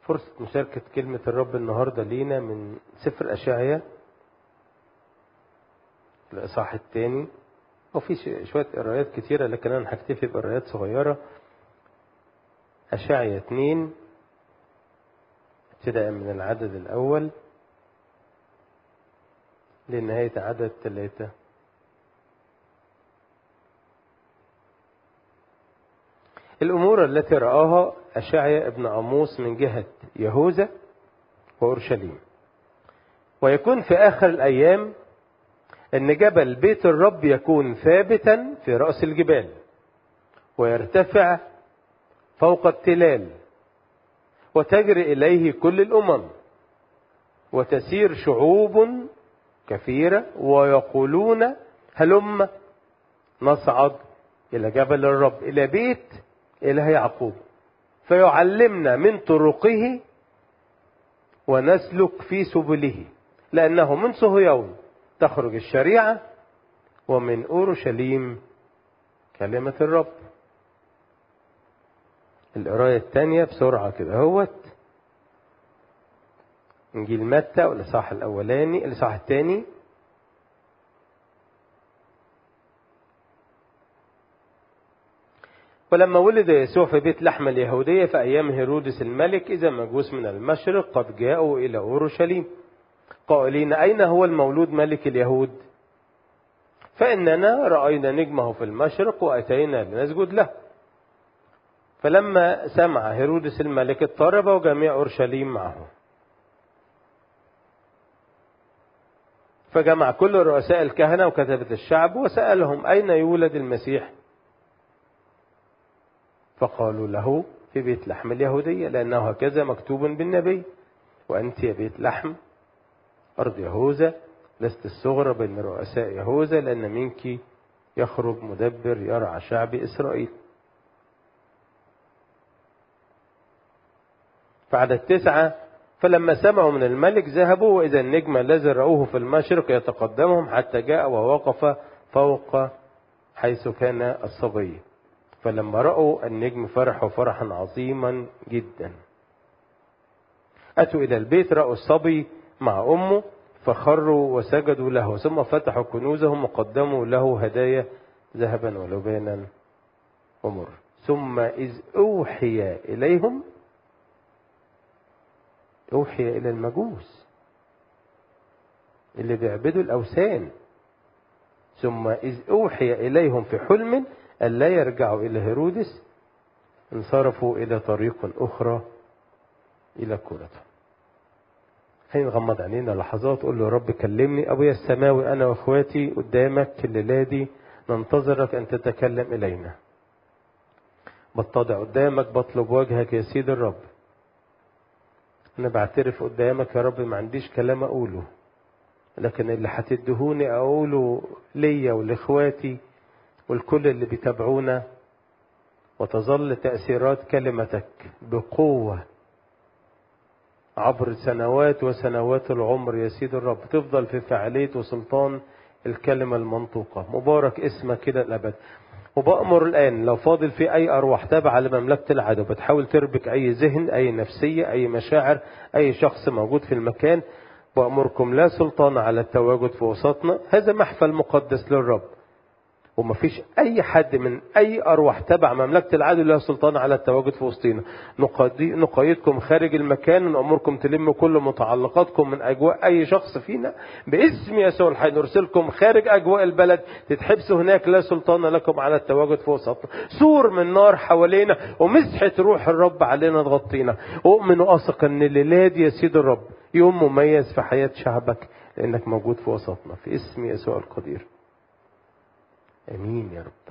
فرصة مشاركة كلمة الرب النهاردة لينا من سفر أشعية الإصحاح الثاني وفي شوية قرايات كتيرة لكن أنا هكتفي بقرايات صغيرة أشعية اتنين ابتداء من العدد الأول لنهاية عدد ثلاثة الأمور التي رآها أشعيا ابن عموس من جهة يهوذا وأورشليم ويكون في آخر الأيام أن جبل بيت الرب يكون ثابتا في رأس الجبال ويرتفع فوق التلال وتجري إليه كل الأمم وتسير شعوب كثيرة ويقولون هلم نصعد إلى جبل الرب إلى بيت إله يعقوب فيعلمنا من طرقه ونسلك في سبله لأنه من صهيون تخرج الشريعة ومن أورشليم كلمة الرب القراية الثانية بسرعة كده هوت إنجيل متى والإصحاح الأولاني الإصحاح الثاني ولما ولد يسوع في بيت لحم اليهودية في أيام هيرودس الملك إذا مجوس من المشرق قد جاءوا إلى أورشليم قائلين أين هو المولود ملك اليهود فإننا رأينا نجمه في المشرق وأتينا لنسجد له فلما سمع هيرودس الملك اضطرب وجميع أورشليم معه فجمع كل رؤساء الكهنة وكتبة الشعب وسألهم أين يولد المسيح فقالوا له في بيت لحم اليهودية لأنه هكذا مكتوب بالنبي وأنت يا بيت لحم أرض يهوذا لست الصغرى بين رؤساء يهوذا لأن منك يخرج مدبر يرعى شعب إسرائيل فعدد تسعة فلما سمعوا من الملك ذهبوا وإذا النجم الذي رأوه في المشرق يتقدمهم حتى جاء ووقف فوق حيث كان الصبي فلما رأوا النجم فرحوا فرحا عظيما جدا أتوا إلى البيت رأوا الصبي مع أمه فخروا وسجدوا له ثم فتحوا كنوزهم وقدموا له هدايا ذهبا ولبانا ومر ثم إذ أوحي إليهم أوحي إلى المجوس اللي بيعبدوا الأوثان ثم إذ أوحي إليهم في حلم ألا يرجعوا إلى هيرودس انصرفوا إلى طريق أخرى إلى كورتهم خلينا نغمض عينينا لحظات قول له يا رب كلمني أبويا السماوي أنا وأخواتي قدامك الليلة دي ننتظرك أن تتكلم إلينا بتضع قدامك بطلب وجهك يا سيد الرب أنا بعترف قدامك يا رب ما عنديش كلام أقوله لكن اللي هتدهوني أقوله ليا ولإخواتي والكل اللي بيتابعونا وتظل تأثيرات كلمتك بقوة عبر سنوات وسنوات العمر يا سيد الرب تفضل في فعالية وسلطان الكلمة المنطوقة مبارك اسمك كده الأبد وبأمر الآن لو فاضل في أي أرواح تابعة لمملكة العدو بتحاول تربك أي ذهن أي نفسية أي مشاعر أي شخص موجود في المكان بأمركم لا سلطان على التواجد في وسطنا هذا محفل مقدس للرب ومفيش اي حد من اي ارواح تبع مملكه العدل له سلطان على التواجد في وسطينا نقيدكم خارج المكان ونامركم تلموا كل متعلقاتكم من اجواء اي شخص فينا باسم يسوع الحي نرسلكم خارج اجواء البلد تتحبسوا هناك لا سلطان لكم على التواجد في وسطنا سور من نار حوالينا ومسحه روح الرب علينا تغطينا اؤمن واثق ان الليله دي يا سيد الرب يوم مميز في حياه شعبك لانك موجود في وسطنا في اسم يسوع القدير امين يا رب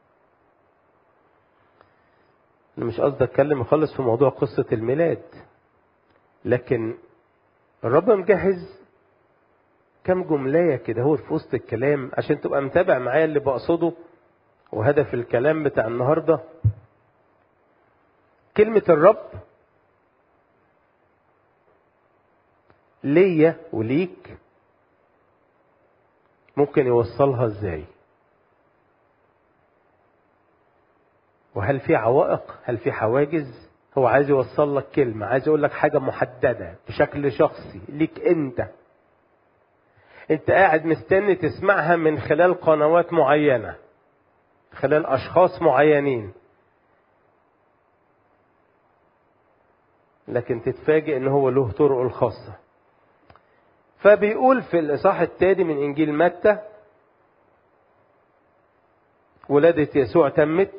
انا مش قصدي اتكلم خالص في موضوع قصة الميلاد لكن الرب مجهز كم جملة كده هو في وسط الكلام عشان تبقى متابع معايا اللي بقصده وهدف الكلام بتاع النهارده كلمة الرب ليا وليك ممكن يوصلها ازاي وهل في عوائق هل في حواجز هو عايز يوصل لك كلمة عايز يقول لك حاجة محددة بشكل شخصي ليك انت انت قاعد مستني تسمعها من خلال قنوات معينة خلال اشخاص معينين لكن تتفاجئ ان هو له طرقه الخاصة فبيقول في الاصحاح التالي من انجيل متى ولادة يسوع تمت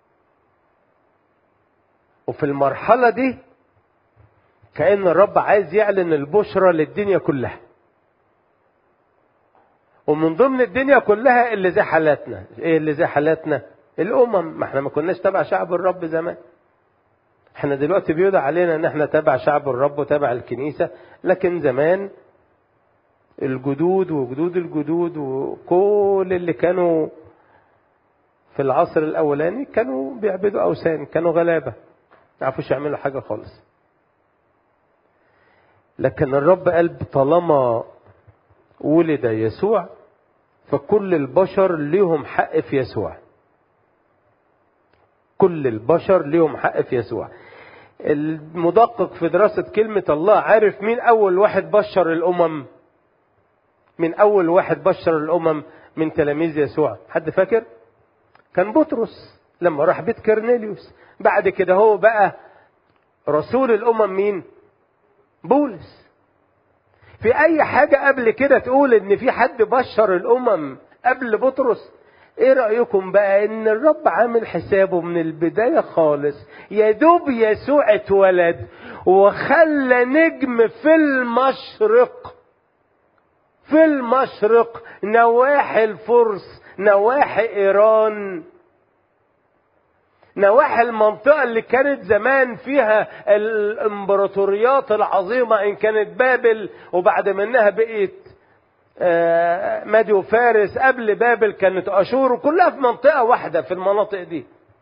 وفي المرحلة دي كأن الرب عايز يعلن البشرى للدنيا كلها ومن ضمن الدنيا كلها اللي زي حالاتنا ايه اللي زي حالاتنا الامم ما احنا ما كناش تبع شعب الرب زمان احنا دلوقتي بيوضع علينا ان احنا تبع شعب الرب وتبع الكنيسة لكن زمان الجدود وجدود الجدود وكل اللي كانوا في العصر الاولاني كانوا بيعبدوا اوثان كانوا غلابه ما يعرفوش يعملوا حاجه خالص لكن الرب قال طالما ولد يسوع فكل البشر ليهم حق في يسوع كل البشر ليهم حق في يسوع المدقق في دراسة كلمة الله عارف مين أول واحد بشر الأمم من أول واحد بشر الأمم من تلاميذ يسوع حد فاكر كان بطرس لما راح بيت كرنيليوس بعد كده هو بقى رسول الأمم مين بولس في أي حاجة قبل كده تقول إن في حد بشر الأمم قبل بطرس ايه رأيكم بقى ان الرب عامل حسابه من البداية خالص يا دوب يسوع اتولد وخلى نجم في المشرق في المشرق نواحي الفرس نواحي ايران نواحي المنطقة اللي كانت زمان فيها الامبراطوريات العظيمة ان كانت بابل وبعد منها بقيت مادي وفارس قبل بابل كانت اشور وكلها في منطقة واحدة في المناطق دي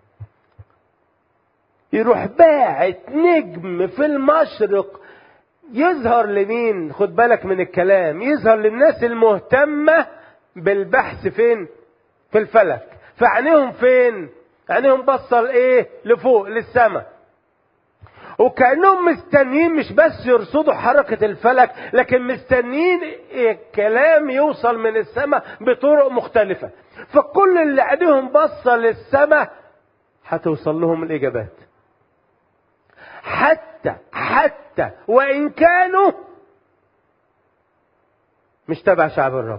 يروح باعت نجم في المشرق يظهر لمين خد بالك من الكلام يظهر للناس المهتمة بالبحث فين في الفلك فعينيهم فين عينيهم بصل ايه لفوق للسماء وكأنهم مستنيين مش بس يرصدوا حركة الفلك لكن مستنيين الكلام يوصل من السماء بطرق مختلفة فكل اللي عينيهم بصة للسماء هتوصل لهم الإجابات حتى حتى وإن كانوا مش تبع شعب الرب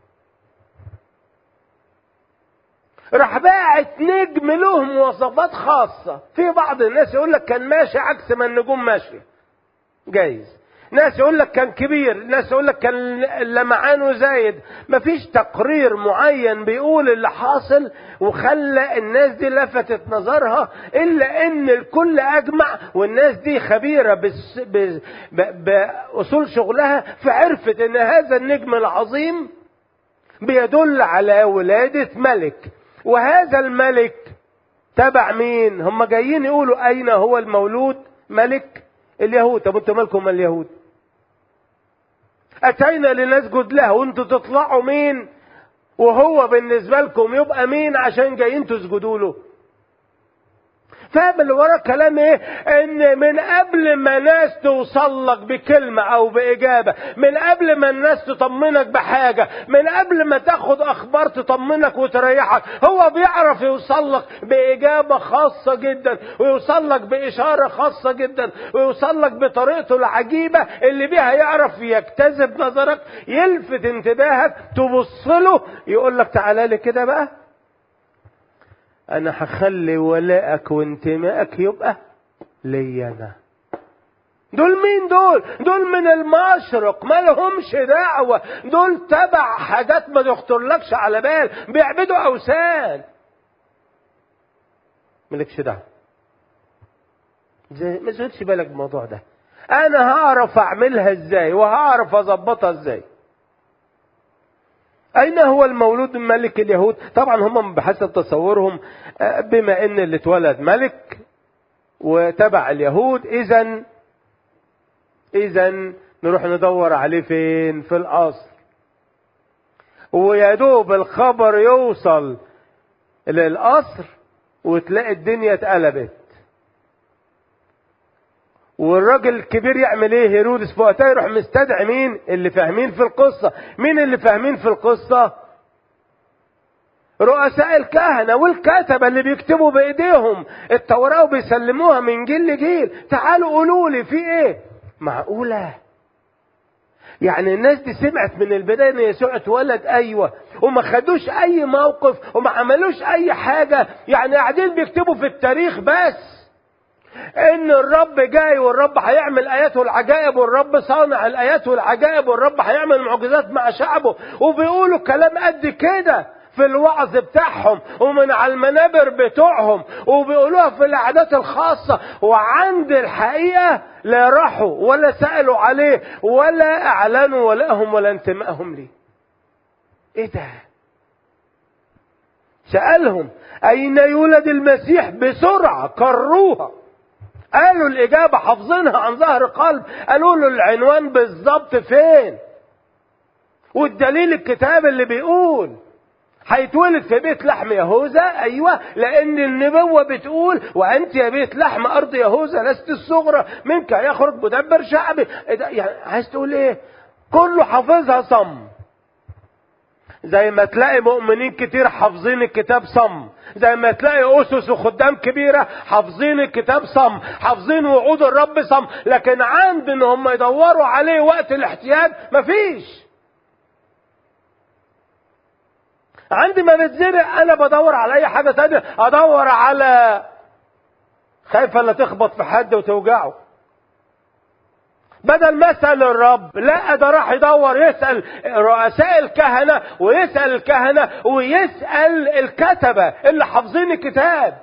راح باعت نجم له مواصفات خاصة في بعض الناس يقول لك كان ماشي عكس ما النجوم ماشية جايز ناس يقول لك كان كبير ناس يقول لك كان لمعانه زايد مفيش تقرير معين بيقول اللي حاصل وخلى الناس دي لفتت نظرها الا ان الكل اجمع والناس دي خبيرة بس ب... ب... باصول شغلها فعرفت ان هذا النجم العظيم بيدل على ولادة ملك وهذا الملك تبع مين هم جايين يقولوا اين هو المولود ملك اليهود طب انتوا مالكم اليهود اتينا لنسجد له وانتوا تطلعوا مين وهو بالنسبة لكم يبقى مين عشان جايين تسجدوا له فاهم اللي ورا الكلام ايه ان من قبل ما ناس توصل لك بكلمة او باجابة من قبل ما الناس تطمنك بحاجة من قبل ما تاخد اخبار تطمنك وتريحك هو بيعرف يوصل لك باجابة خاصة جدا ويوصل لك باشارة خاصة جدا ويوصل لك بطريقته العجيبة اللي بيها يعرف يجتذب نظرك يلفت انتباهك تبص له يقول لك تعالى لي كده بقى انا هخلي ولائك وانتمائك يبقى لي انا دول مين دول دول من المشرق ما لهمش دعوة دول تبع حاجات ما تخطرلكش على بال بيعبدوا اوثان مالكش دعوة ما تشغلش بالك بالموضوع ده انا هعرف اعملها ازاي وهعرف اظبطها ازاي أين هو المولود من ملك اليهود؟ طبعا هم بحسب تصورهم بما أن اللي اتولد ملك وتبع اليهود إذا إذا نروح ندور عليه فين؟ في القصر. ويا دوب الخبر يوصل للقصر وتلاقي الدنيا اتقلبت. والراجل الكبير يعمل ايه هيرودس في وقتها يروح مستدعي مين اللي فاهمين في القصة مين اللي فاهمين في القصة رؤساء الكهنة والكتبة اللي بيكتبوا بإيديهم التوراة وبيسلموها من جيل لجيل تعالوا قولوا لي في إيه معقولة يعني الناس دي سمعت من البداية ان يسوع اتولد ايوه وما خدوش اي موقف وما عملوش اي حاجة يعني قاعدين بيكتبوا في التاريخ بس ان الرب جاي والرب هيعمل ايات والعجائب والرب صانع الايات والعجائب والرب هيعمل معجزات مع شعبه وبيقولوا كلام قد كده في الوعظ بتاعهم ومن على المنابر بتوعهم وبيقولوها في العادات الخاصة وعند الحقيقة لا راحوا ولا سألوا عليه ولا أعلنوا ولائهم ولا انتمائهم ليه ايه ده سألهم أين يولد المسيح بسرعة كروها قالوا الإجابة حافظينها عن ظهر قلب قالوا له العنوان بالظبط فين والدليل الكتاب اللي بيقول هيتولد في بيت لحم يهوذا ايوه لان النبوه بتقول وانت يا بيت لحم ارض يهوذا لست الصغرى منك يخرج مدبر شعبي يعني عايز تقول ايه كله حافظها صم زي ما تلاقي مؤمنين كتير حافظين الكتاب صم زي ما تلاقي اسس وخدام كبيره حافظين الكتاب صم حافظين وعود الرب صم لكن عند ان هم يدوروا عليه وقت الاحتياج مفيش عندي ما بتزرق انا بدور على اي حاجه تانية ادور على خايفه لا تخبط في حد وتوجعه بدل ما اسال الرب لا ده راح يدور يسال رؤساء الكهنه ويسال الكهنه ويسال الكتبه اللي حافظين الكتاب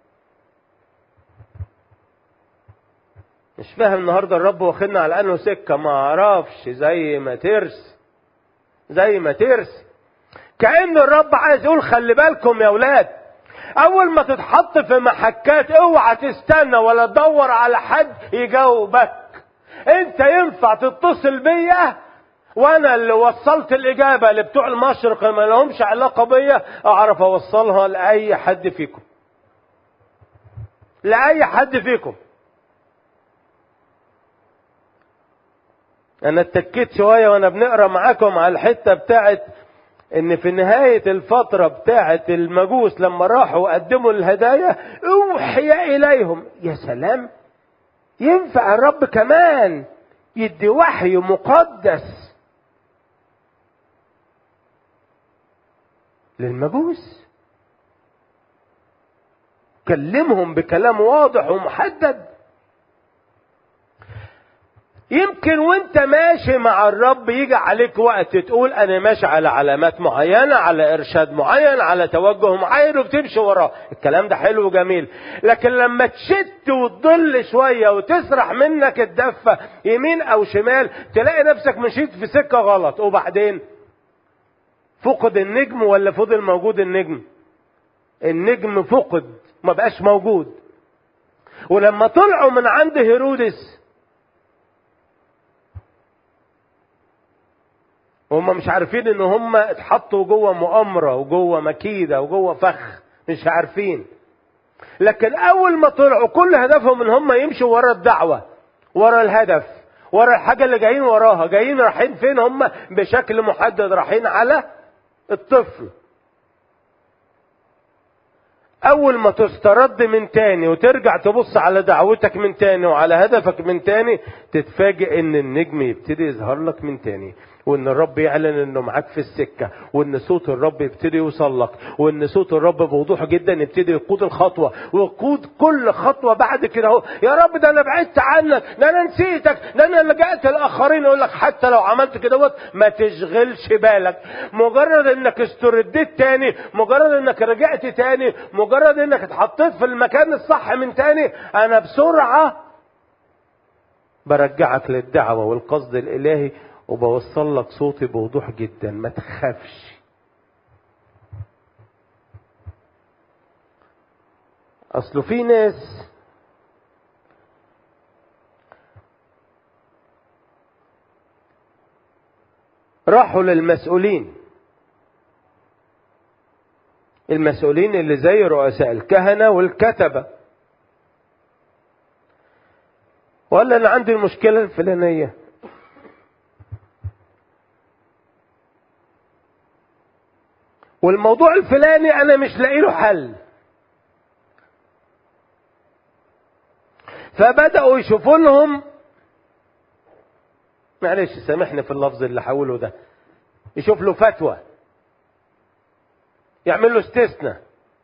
مش فاهم النهارده الرب واخدنا على انه سكه ما اعرفش زي ما ترس زي ما ترس كأن الرب عايز يقول خلي بالكم يا ولاد اول ما تتحط في محكات اوعى تستنى ولا تدور على حد يجاوبك انت ينفع تتصل بيا وانا اللي وصلت الاجابه لبتوع المشرق ما لهمش علاقه بيا اعرف اوصلها لاي حد فيكم لاي حد فيكم انا اتكيت شويه وانا بنقرا معاكم على الحته بتاعت ان في نهاية الفترة بتاعة المجوس لما راحوا قدموا الهدايا اوحي اليهم يا سلام ينفع الرب كمان يدي وحي مقدس للمجوس كلمهم بكلام واضح ومحدد يمكن وانت ماشي مع الرب يجي عليك وقت تقول انا ماشي على علامات معينة على ارشاد معين على توجه معين وبتمشي وراه الكلام ده حلو وجميل لكن لما تشت وتضل شوية وتسرح منك الدفة يمين او شمال تلاقي نفسك مشيت في سكة غلط وبعدين فقد النجم ولا فضل موجود النجم النجم فقد ما بقاش موجود ولما طلعوا من عند هيرودس وهم مش عارفين ان هم اتحطوا جوه مؤامرة وجوه مكيدة وجوه فخ مش عارفين لكن اول ما طلعوا كل هدفهم ان هم يمشوا ورا الدعوة ورا الهدف ورا الحاجة اللي جايين وراها جايين رايحين فين هم بشكل محدد رايحين على الطفل اول ما تسترد من تاني وترجع تبص على دعوتك من تاني وعلى هدفك من تاني تتفاجئ ان النجم يبتدي يظهر لك من تاني وان الرب يعلن انه معاك في السكة وان صوت الرب يبتدي يوصل لك وان صوت الرب بوضوح جدا يبتدي يقود الخطوة ويقود كل خطوة بعد كده اهو يا رب ده انا بعدت عنك ده انا نسيتك ده انا لجأت الاخرين يقول لك حتى لو عملت كده ما تشغلش بالك مجرد انك استرديت تاني مجرد انك رجعت تاني مجرد انك اتحطيت في المكان الصح من تاني انا بسرعة برجعك للدعوة والقصد الالهي وبوصل لك صوتي بوضوح جدا ما تخافش اصله في ناس راحوا للمسؤولين المسؤولين اللي زي رؤساء الكهنة والكتبة ولا انا عندي المشكله الفلانيه والموضوع الفلاني انا مش لاقي له حل فبداوا يشوفوا لهم معلش سامحني في اللفظ اللي حوله ده يشوف له فتوى يعمل له استثناء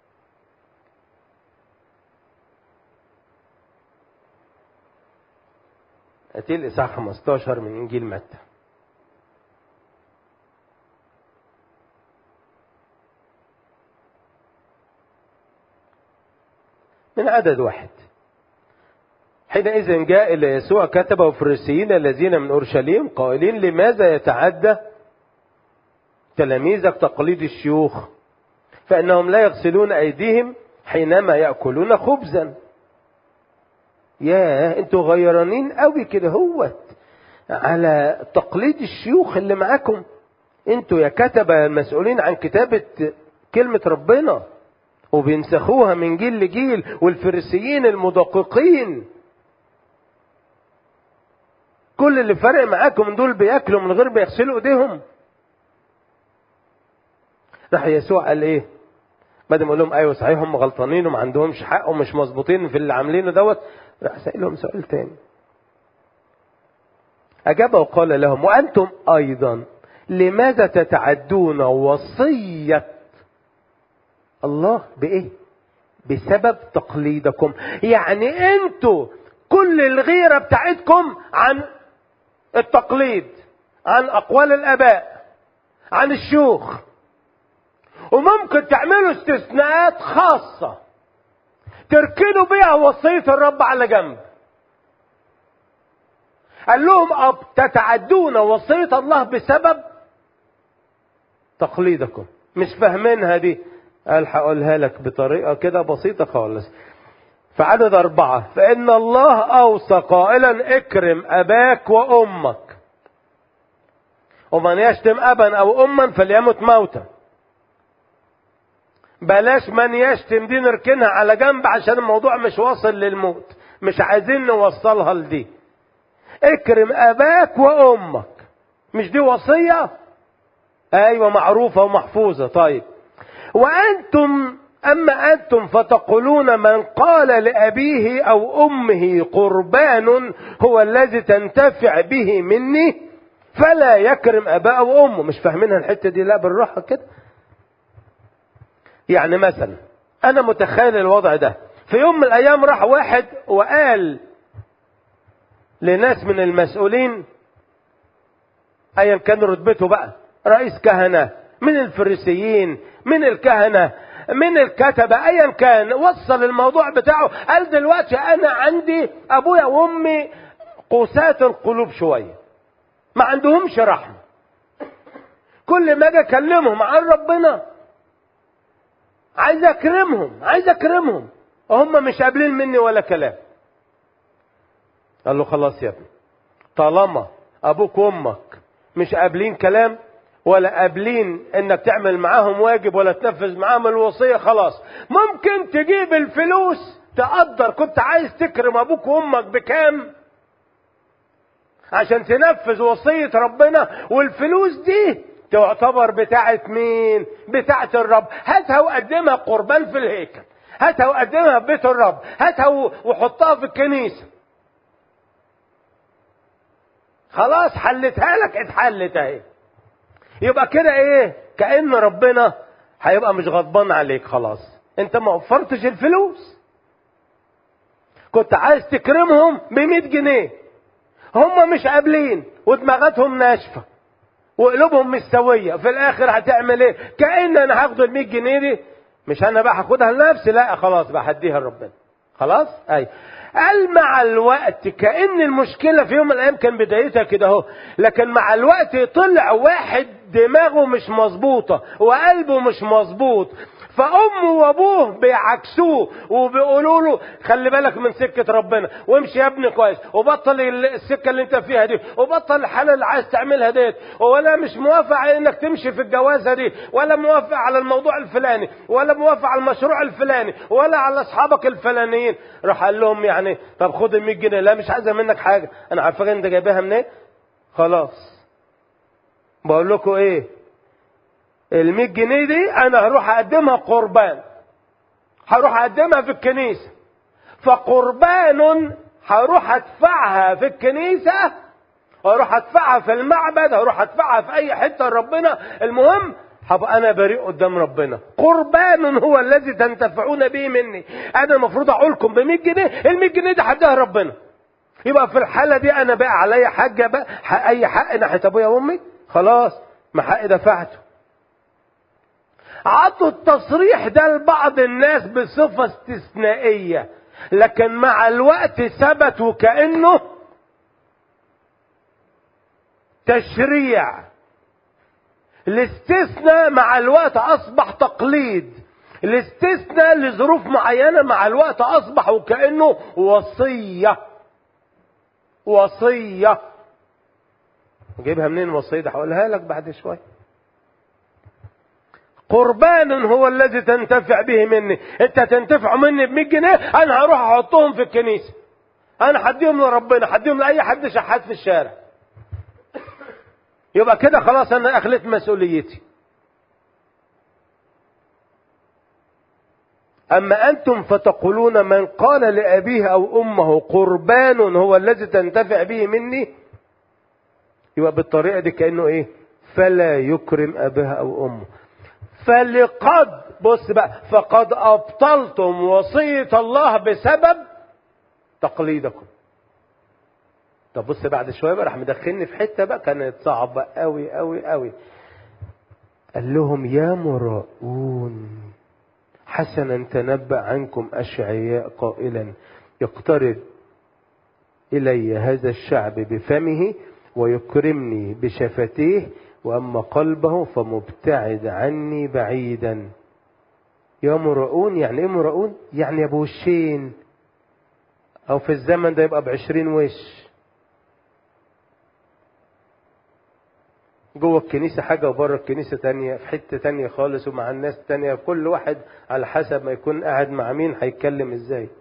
اتي الاصحاح 15 من انجيل متى من عدد واحد حينئذ جاء إلى يسوع كتب الفريسيين الذين من أورشليم قائلين لماذا يتعدى تلاميذك تقليد الشيوخ فإنهم لا يغسلون أيديهم حينما يأكلون خبزا يا انتوا غيرانين قوي كده هوت على تقليد الشيوخ اللي معاكم انتوا يا كتبة المسؤولين عن كتابة كلمة ربنا وبينسخوها من جيل لجيل والفريسيين المدققين كل اللي فرق معاكم دول بياكلوا من غير ما يغسلوا ايديهم راح يسوع قال ايه بدل ما يقول لهم ايوه صحيح هم غلطانين وما عندهمش حق ومش مظبوطين في اللي عاملينه دوت راح سألهم سؤال تاني أجاب وقال لهم وأنتم أيضا لماذا تتعدون وصية الله بإيه؟ بسبب تقليدكم يعني أنتوا كل الغيرة بتاعتكم عن التقليد عن أقوال الآباء عن الشيوخ وممكن تعملوا استثناءات خاصة تركنوا بيها وصية الرب على جنب قال لهم أب تتعدون وصية الله بسبب تقليدكم مش فاهمينها دي قال هقولها لك بطريقة كده بسيطة خالص في عدد أربعة فإن الله أوصى قائلا اكرم أباك وأمك ومن يشتم أبا أو أما فليمت موتا بلاش من يشتم دي نركنها على جنب عشان الموضوع مش واصل للموت مش عايزين نوصلها لدي اكرم اباك وامك مش دي وصية ايوه معروفة ومحفوظة طيب وانتم اما انتم فتقولون من قال لابيه او امه قربان هو الذي تنتفع به مني فلا يكرم اباه وامه مش فاهمينها الحتة دي لا بالراحة كده يعني مثلا انا متخيل الوضع ده في يوم من الايام راح واحد وقال لناس من المسؤولين ايا كان رتبته بقى رئيس كهنة من الفريسيين من الكهنة من الكتبة ايا كان وصل الموضوع بتاعه قال دلوقتي انا عندي ابويا وامي قساة القلوب شوية ما عندهمش رحمة كل ما اجي اكلمهم عن ربنا عايز اكرمهم عايز اكرمهم وهم مش قابلين مني ولا كلام قال له خلاص يا ابني طالما ابوك وامك مش قابلين كلام ولا قابلين انك تعمل معاهم واجب ولا تنفذ معاهم الوصيه خلاص ممكن تجيب الفلوس تقدر كنت عايز تكرم ابوك وامك بكام عشان تنفذ وصيه ربنا والفلوس دي تعتبر بتاعة مين بتاعة الرب هاتها وقدمها قربان في الهيكل هاتها وقدمها في بيت الرب هاتها وحطها في الكنيسة خلاص حلتها لك اتحلت اهي يبقى كده ايه كأن ربنا هيبقى مش غضبان عليك خلاص انت ما وفرتش الفلوس كنت عايز تكرمهم ب 100 جنيه هم مش قابلين ودماغاتهم ناشفه وقلوبهم مش سويه في الاخر هتعمل ايه كأن انا هاخد ال 100 جنيه دي مش انا بقى هاخدها لنفسي لا خلاص بقى هديها لربنا خلاص اي قال مع الوقت كأن المشكلة في يوم من الأيام كان بدايتها كده اهو لكن مع الوقت طلع واحد دماغه مش مظبوطة وقلبه مش مظبوط فامه وابوه بيعكسوه وبيقولوا له خلي بالك من سكه ربنا وامشي يا ابني كويس وبطل السكه اللي انت فيها دي وبطل الحاله اللي عايز تعملها ديت ولا مش موافق على انك تمشي في الجوازه دي ولا موافق على الموضوع الفلاني ولا موافق على المشروع الفلاني ولا على اصحابك الفلانيين راح قال لهم يعني طب خد ال 100 جنيه لا مش عايزه منك حاجه انا عارفك انت جايبها منين خلاص بقول لكم ايه ال 100 جنيه دي انا هروح اقدمها قربان هروح اقدمها في الكنيسه فقربان هروح ادفعها في الكنيسه هروح ادفعها في المعبد هروح ادفعها في اي حته ربنا المهم هبقى انا بريء قدام ربنا قربان هو الذي تنتفعون به مني انا المفروض اقول لكم ب 100 جنيه ال 100 جنيه دي هديها ربنا يبقى في الحاله دي انا بقى عليا حاجه بقى اي حق ناحيه ابويا وامي خلاص ما حق دفعته عطوا التصريح ده لبعض الناس بصفة استثنائية لكن مع الوقت ثبت وكأنه تشريع الاستثناء مع الوقت أصبح تقليد الاستثناء لظروف معينة مع الوقت أصبح وكأنه وصية وصية جايبها منين الوصية دي هقولها لك بعد شوية قربان هو الذي تنتفع به مني انت تنتفع مني ب 100 جنيه انا هروح احطهم في الكنيسه انا هديهم لربنا هديهم لاي حد شحات في الشارع يبقى كده خلاص انا اخلت مسؤوليتي اما انتم فتقولون من قال لابيه او امه قربان هو الذي تنتفع به مني يبقى بالطريقه دي كانه ايه فلا يكرم اباه او امه فلقد بص بقى فقد ابطلتم وصيه الله بسبب تقليدكم طب بص بعد شويه بقى راح مدخلني في حته بقى كانت صعبه قوي قوي قوي قال لهم يا مراؤون حسنا تنبأ عنكم أشعياء قائلا يقترب إلي هذا الشعب بفمه ويكرمني بشفتيه وأما قلبه فمبتعد عني بعيدا يا مرؤون يعني ايه مرؤون يعني ابو وشين او في الزمن ده يبقى بعشرين وش جوه الكنيسة حاجة وبره الكنيسة تانية في حتة تانية خالص ومع الناس تانية كل واحد على حسب ما يكون قاعد مع مين هيتكلم ازاي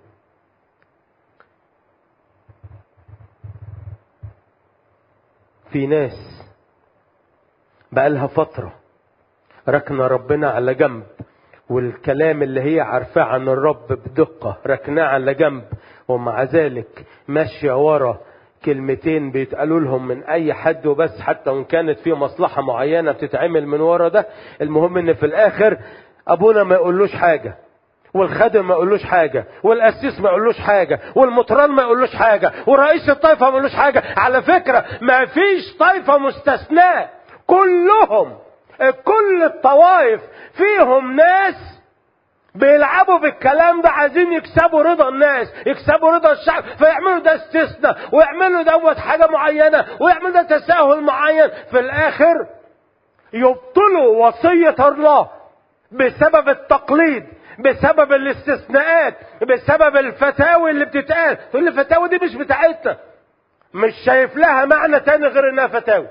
في ناس بقالها فترة ركنا ربنا على جنب والكلام اللي هي عارفاه عن الرب بدقة ركناه على جنب ومع ذلك ماشية ورا كلمتين بيتقالوا لهم من اي حد وبس حتى وان كانت في مصلحة معينة بتتعمل من ورا ده المهم ان في الاخر ابونا ما يقولوش حاجة والخادم ما يقولوش حاجة والقسيس ما يقولوش حاجة والمطران ما يقولوش حاجة ورئيس الطائفة ما يقولوش حاجة على فكرة ما فيش طائفة مستثناة كلهم كل الطوائف فيهم ناس بيلعبوا بالكلام ده عايزين يكسبوا رضا الناس يكسبوا رضا الشعب فيعملوا ده استثناء ويعملوا دوت حاجة معينة ويعملوا ده تساهل معين في الآخر يبطلوا وصية الله بسبب التقليد بسبب الاستثناءات بسبب الفتاوي اللي بتتقال تقول لي الفتاوي دي مش بتاعتنا مش شايف لها معنى تاني غير انها فتاوي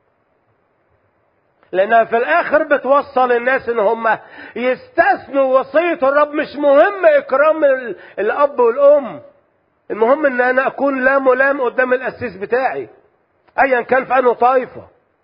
لانها في الاخر بتوصل الناس ان هم يستثنوا وصية الرب مش مهم اكرام الاب والام المهم ان انا اكون لا ملام قدام الاسيس بتاعي ايا كان في انه طائفة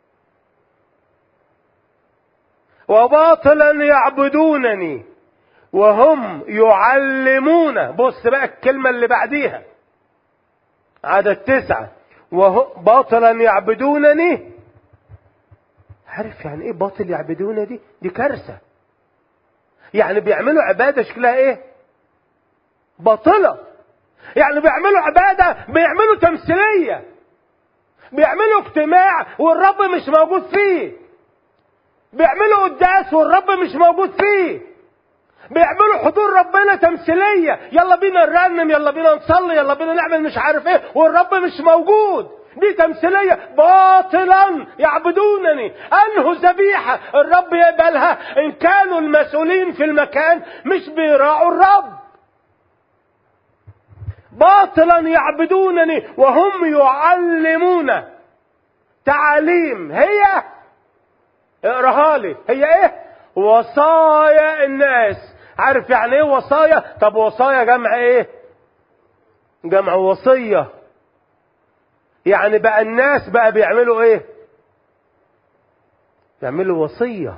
وباطلا يعبدونني وهم يعلمون بص بقى الكلمة اللي بعديها عدد تسعة وهم باطلا يعبدونني عارف يعني ايه باطل يعبدون دي دي كارثة يعني بيعملوا عبادة شكلها ايه باطلة يعني بيعملوا عبادة بيعملوا تمثيلية بيعملوا اجتماع والرب مش موجود فيه بيعملوا قداس والرب مش موجود فيه بيعملوا حضور ربنا تمثيلية يلا بينا نرنم يلا بينا نصلي يلا بينا نعمل مش عارف ايه والرب مش موجود دي تمثيلية باطلا يعبدونني أنه ذبيحة الرب يقبلها إن كانوا المسؤولين في المكان مش بيراعوا الرب باطلا يعبدونني وهم يعلمون تعاليم هي اقراها لي هي ايه وصايا الناس عارف يعني ايه وصايا طب وصايا جمع ايه جمع وصية يعني بقى الناس بقى بيعملوا ايه بيعملوا وصية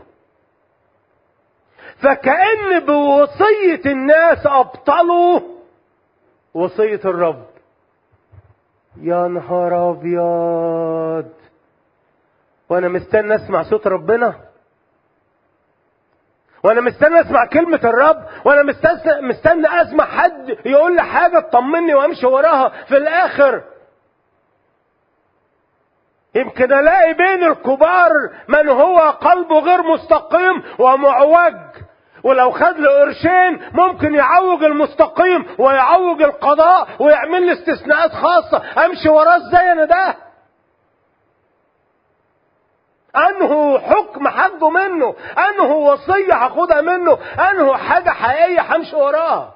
فكأن بوصية الناس ابطلوا وصية الرب يا نهار ابيض وانا مستني اسمع صوت ربنا وانا مستني اسمع كلمة الرب وانا مستني, مستني اسمع حد يقول لي حاجة تطمني وامشي وراها في الاخر يمكن الاقي بين الكبار من هو قلبه غير مستقيم ومعوج ولو خد له قرشين ممكن يعوج المستقيم ويعوج القضاء ويعمل لي استثناءات خاصة امشي وراه ازاي انا ده انه حكم هاخده منه انه وصية هاخدها منه انه حاجة حقيقية همشي وراها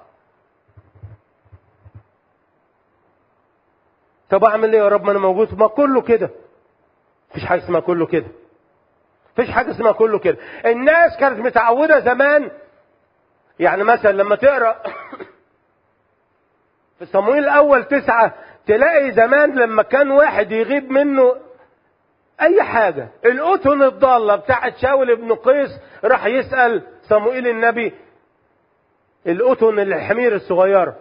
طب اعمل ايه يا رب ما انا موجود ما كله كده مفيش حاجة اسمها كله كده مفيش حاجة اسمها كله كده الناس كانت متعودة زمان يعني مثلا لما تقرأ في صمويل الاول تسعة تلاقي زمان لما كان واحد يغيب منه اي حاجة الأتن الضالة بتاعت شاول بن قيس راح يسأل صموئيل النبي الأتن الحمير الصغيرة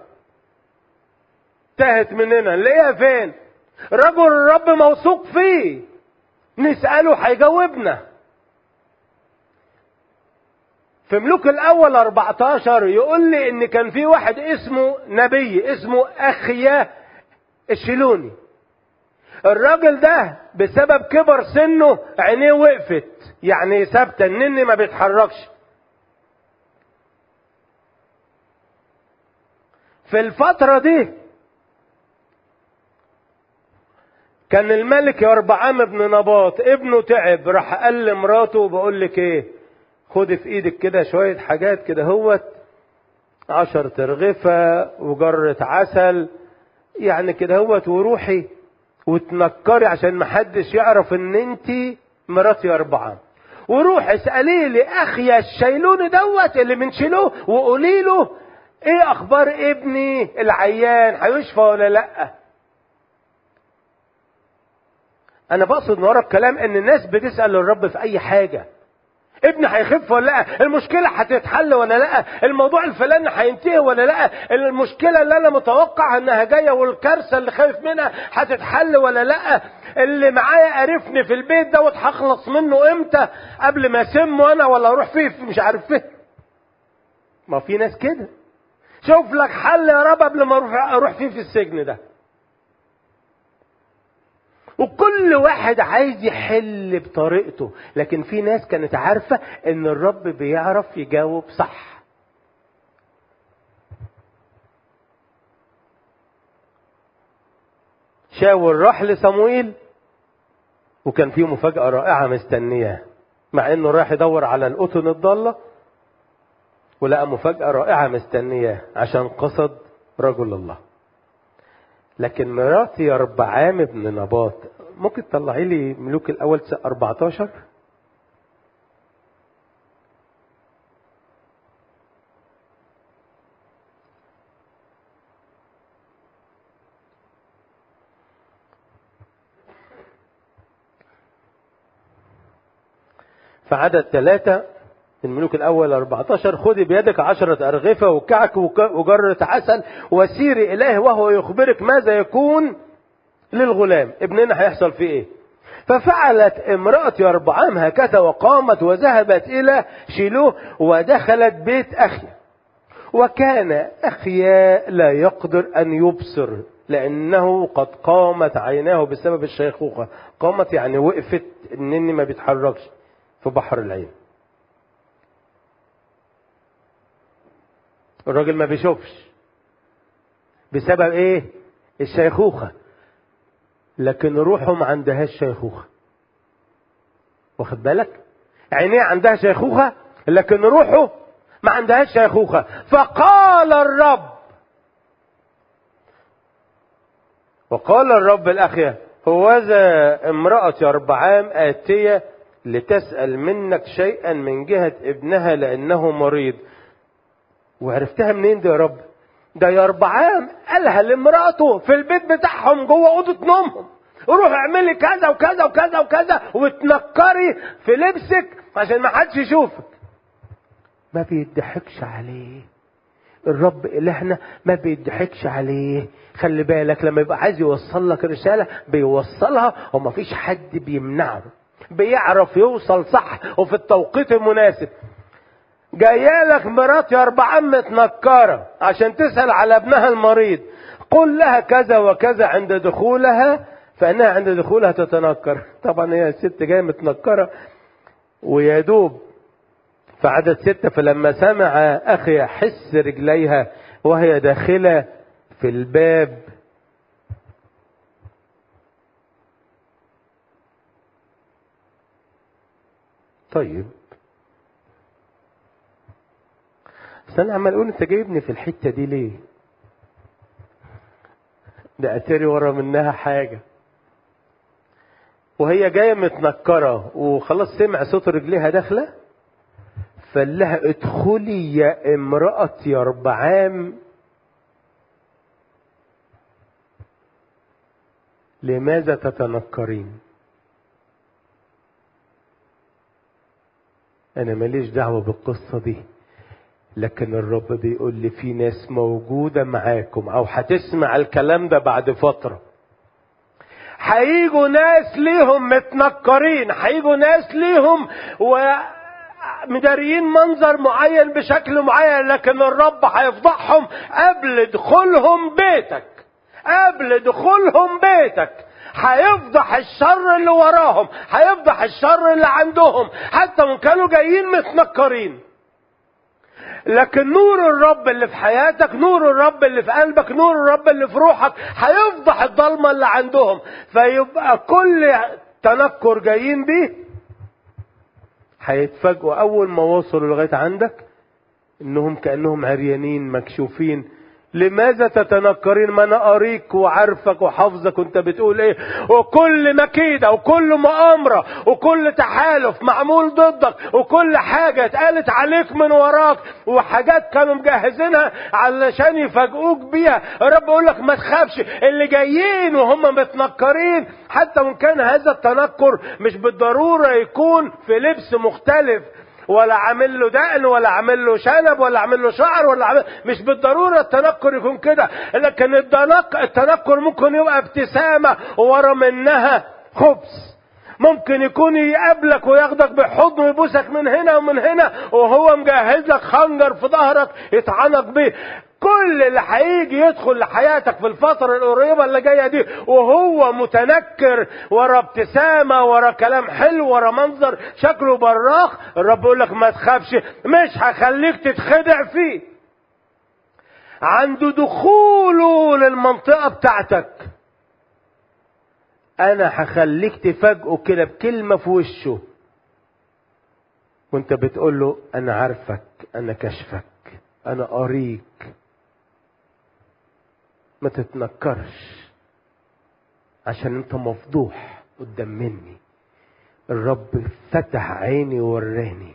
تاهت مننا نلاقيها فين رجل الرب موثوق فيه نسأله هيجاوبنا في ملوك الأول 14 يقول لي إن كان في واحد اسمه نبي اسمه أخيا الشيلوني الراجل ده بسبب كبر سنه عينيه وقفت يعني ثابته النني ما بيتحركش في الفترة دي كان الملك يربعام ابن نباط ابنه تعب راح قال لمراته بقول لك ايه خدي في ايدك كده شوية حاجات كده هوت عشر ترغفة وجرة عسل يعني كده هوت وروحي وتنكري عشان محدش يعرف ان انت مراتي اربعة وروح اسألي لي اخي الشيلون دوت اللي بنشيلوه وقولي له ايه اخبار ابني العيان هيشفى ولا لا انا بقصد من ورا الكلام ان الناس بتسأل الرب في اي حاجة ابني هيخف ولا لا المشكلة هتتحل ولا لا الموضوع الفلاني هينتهي ولا لا المشكلة اللي انا متوقع انها جاية والكارثة اللي خايف منها هتتحل ولا لا اللي معايا قرفني في البيت دوت هخلص منه امتى قبل ما اسمه انا ولا اروح فيه مش عارف فين ما في ناس كده شوف لك حل يا رب قبل ما اروح اروح فيه في السجن ده وكل واحد عايز يحل بطريقته لكن في ناس كانت عارفة ان الرب بيعرف يجاوب صح شاول راح لصموئيل وكان فيه مفاجأة رائعة مستنياه مع انه راح يدور على الأتن الضالة ولقى مفاجأة رائعة مستنياه عشان قصد رجل الله لكن مرات يربعام بن نباط ممكن تطلعي لي ملوك الاول 14 فعدد ثلاثة الملوك الأول 14 خذي بيدك عشرة أرغفة وكعك وجرة عسل وسيري إليه وهو يخبرك ماذا يكون للغلام ابننا هيحصل فيه إيه ففعلت امرأة يربعام هكذا وقامت وذهبت إلى شيلوه ودخلت بيت أخي وكان أخيا لا يقدر أن يبصر لأنه قد قامت عيناه بسبب الشيخوخة قامت يعني وقفت إنني ما بيتحركش في بحر العين الراجل ما بيشوفش بسبب ايه الشيخوخة لكن روحه ما عندهاش شيخوخة واخد بالك عينيه عندها شيخوخة لكن روحه ما عندهاش شيخوخة فقال الرب وقال الرب الأخية هوذا امرأة يربعام آتية لتسأل منك شيئا من جهة ابنها لأنه مريض وعرفتها منين دي يا رب ده يربعام قالها لامرأته في البيت بتاعهم جوه أوضة نومهم روح اعملي كذا وكذا وكذا وكذا وتنكري في لبسك عشان ما حدش يشوفك ما بيضحكش عليه الرب إلهنا ما بيضحكش عليه خلي بالك لما يبقى عايز يوصل لك رسالة بيوصلها ومفيش حد بيمنعه بيعرف يوصل صح وفي التوقيت المناسب جايه لك مرات يا اربع متنكره عشان تسال على ابنها المريض قل لها كذا وكذا عند دخولها فانها عند دخولها تتنكر طبعا هي الست جايه متنكره ويا دوب في عدد ستة فلما سمع أخي حس رجليها وهي داخلة في الباب طيب بس انا عمال اقول انت جايبني في الحته دي ليه ده اتاري ورا منها حاجه وهي جايه متنكره وخلاص سمع صوت رجليها داخله فقال لها ادخلي يا امرأة يربعام لماذا تتنكرين انا ماليش دعوة بالقصة دي لكن الرب بيقول لي في ناس موجودة معاكم او هتسمع الكلام ده بعد فترة هيجوا ناس ليهم متنكرين هيجوا ناس ليهم و مداريين منظر معين بشكل معين لكن الرب هيفضحهم قبل دخولهم بيتك قبل دخولهم بيتك هيفضح الشر اللي وراهم هيفضح الشر اللي عندهم حتى وان كانوا جايين متنكرين لكن نور الرب اللي في حياتك نور الرب اللي في قلبك نور الرب اللي في روحك هيفضح الضلمة اللي عندهم فيبقى كل تنكر جايين بيه هيتفاجئوا اول ما وصلوا لغايه عندك انهم كانهم عريانين مكشوفين لماذا تتنكرين ما انا اريك وعارفك وحافظك وانت بتقول ايه وكل مكيدة وكل مؤامرة وكل تحالف معمول ضدك وكل حاجة اتقالت عليك من وراك وحاجات كانوا مجهزينها علشان يفاجئوك بيها الرب يقول لك ما تخافش اللي جايين وهم متنكرين حتى وان كان هذا التنكر مش بالضرورة يكون في لبس مختلف ولا عامل له دقن ولا عامل له شنب ولا عامل له شعر ولا عامل مش بالضروره التنكر يكون كده لكن التنكر التنكر ممكن يبقى ابتسامه ورا منها خبز ممكن يكون يقابلك وياخدك بحضن ويبوسك من هنا ومن هنا وهو مجهز لك خنجر في ظهرك يطعنك بيه كل اللي هيجي يدخل لحياتك في الفترة القريبة اللي جاية دي وهو متنكر ورا ابتسامة ورا كلام حلو ورا منظر شكله براق الرب يقول لك ما تخافش مش هخليك تتخدع فيه عند دخوله للمنطقة بتاعتك انا هخليك تفاجئه كده بكلمة في وشه وانت بتقول له انا عارفك انا كشفك انا اريك ما تتنكرش عشان انت مفضوح قدام مني الرب فتح عيني ووراني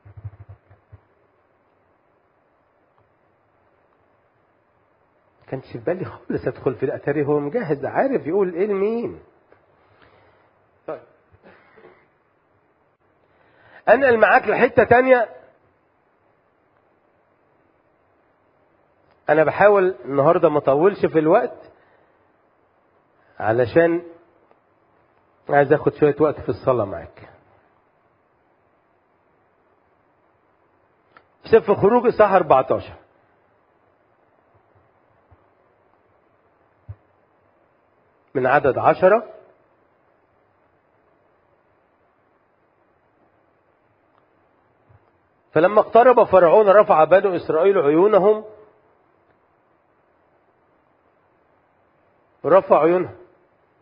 كانش في بالي خالص ادخل في الاتاري هو مجهز عارف يقول ايه لمين طيب انقل معاك لحته تانية انا بحاول النهارده ما اطولش في الوقت علشان عايز اخد شويه وقت في الصلاه معاك في سفر خروج الساعه 14 من عدد عشرة فلما اقترب فرعون رفع بنو إسرائيل عيونهم رفع عيونهم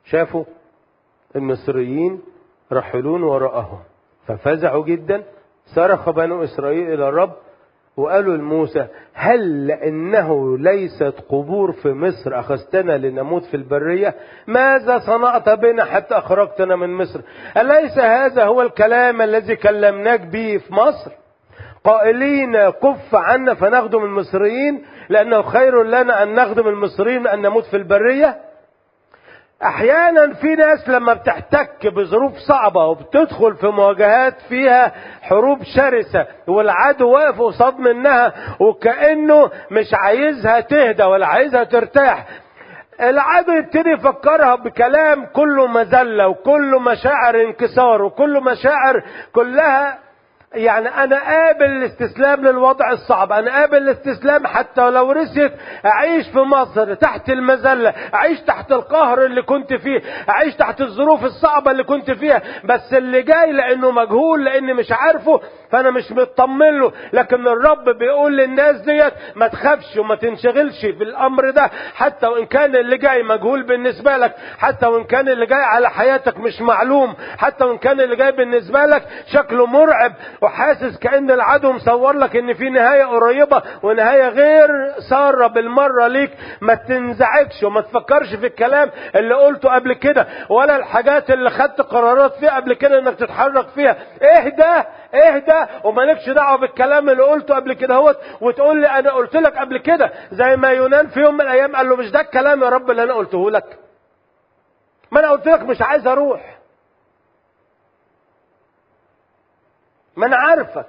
شافوا المصريين رحلون وراءهم ففزعوا جدا صرخ بنو إسرائيل إلى الرب وقالوا لموسى هل لأنه ليست قبور في مصر أخذتنا لنموت في البرية ماذا صنعت بنا حتى أخرجتنا من مصر أليس هذا هو الكلام الذي كلمناك به في مصر قائلين كف عنا فنخدم المصريين لأنه خير لنا أن نخدم المصريين من أن نموت في البرية احيانا في ناس لما بتحتك بظروف صعبة وبتدخل في مواجهات فيها حروب شرسة والعدو واقف قصاد منها وكأنه مش عايزها تهدى ولا عايزها ترتاح العدو يبتدي يفكرها بكلام كله مذلة وكله مشاعر انكسار وكله مشاعر كلها يعني انا قابل الاستسلام للوضع الصعب انا قابل الاستسلام حتى لو رسيت اعيش في مصر تحت المذلة اعيش تحت القهر اللي كنت فيه اعيش تحت الظروف الصعبة اللي كنت فيها بس اللي جاي لانه مجهول لاني مش عارفه فانا مش مطمن له لكن الرب بيقول للناس ديت ما تخافش وما تنشغلش بالامر ده حتى وان كان اللي جاي مجهول بالنسبة لك حتى وان كان اللي جاي على حياتك مش معلوم حتى وان كان اللي جاي بالنسبة لك شكله مرعب وحاسس كأن العدو مصور لك ان في نهاية قريبة ونهاية غير سارة بالمرة ليك ما تنزعجش وما تفكرش في الكلام اللي قلته قبل كده ولا الحاجات اللي خدت قرارات فيها قبل كده انك تتحرك فيها اهدى اهدى ومالكش دعوه بالكلام اللي قلته قبل كده هوت وتقول لي انا قلت لك قبل كده زي ما يونان في يوم من الايام قال له مش ده الكلام يا رب اللي انا قلته لك ما انا قلت لك مش عايز اروح ما انا عارفك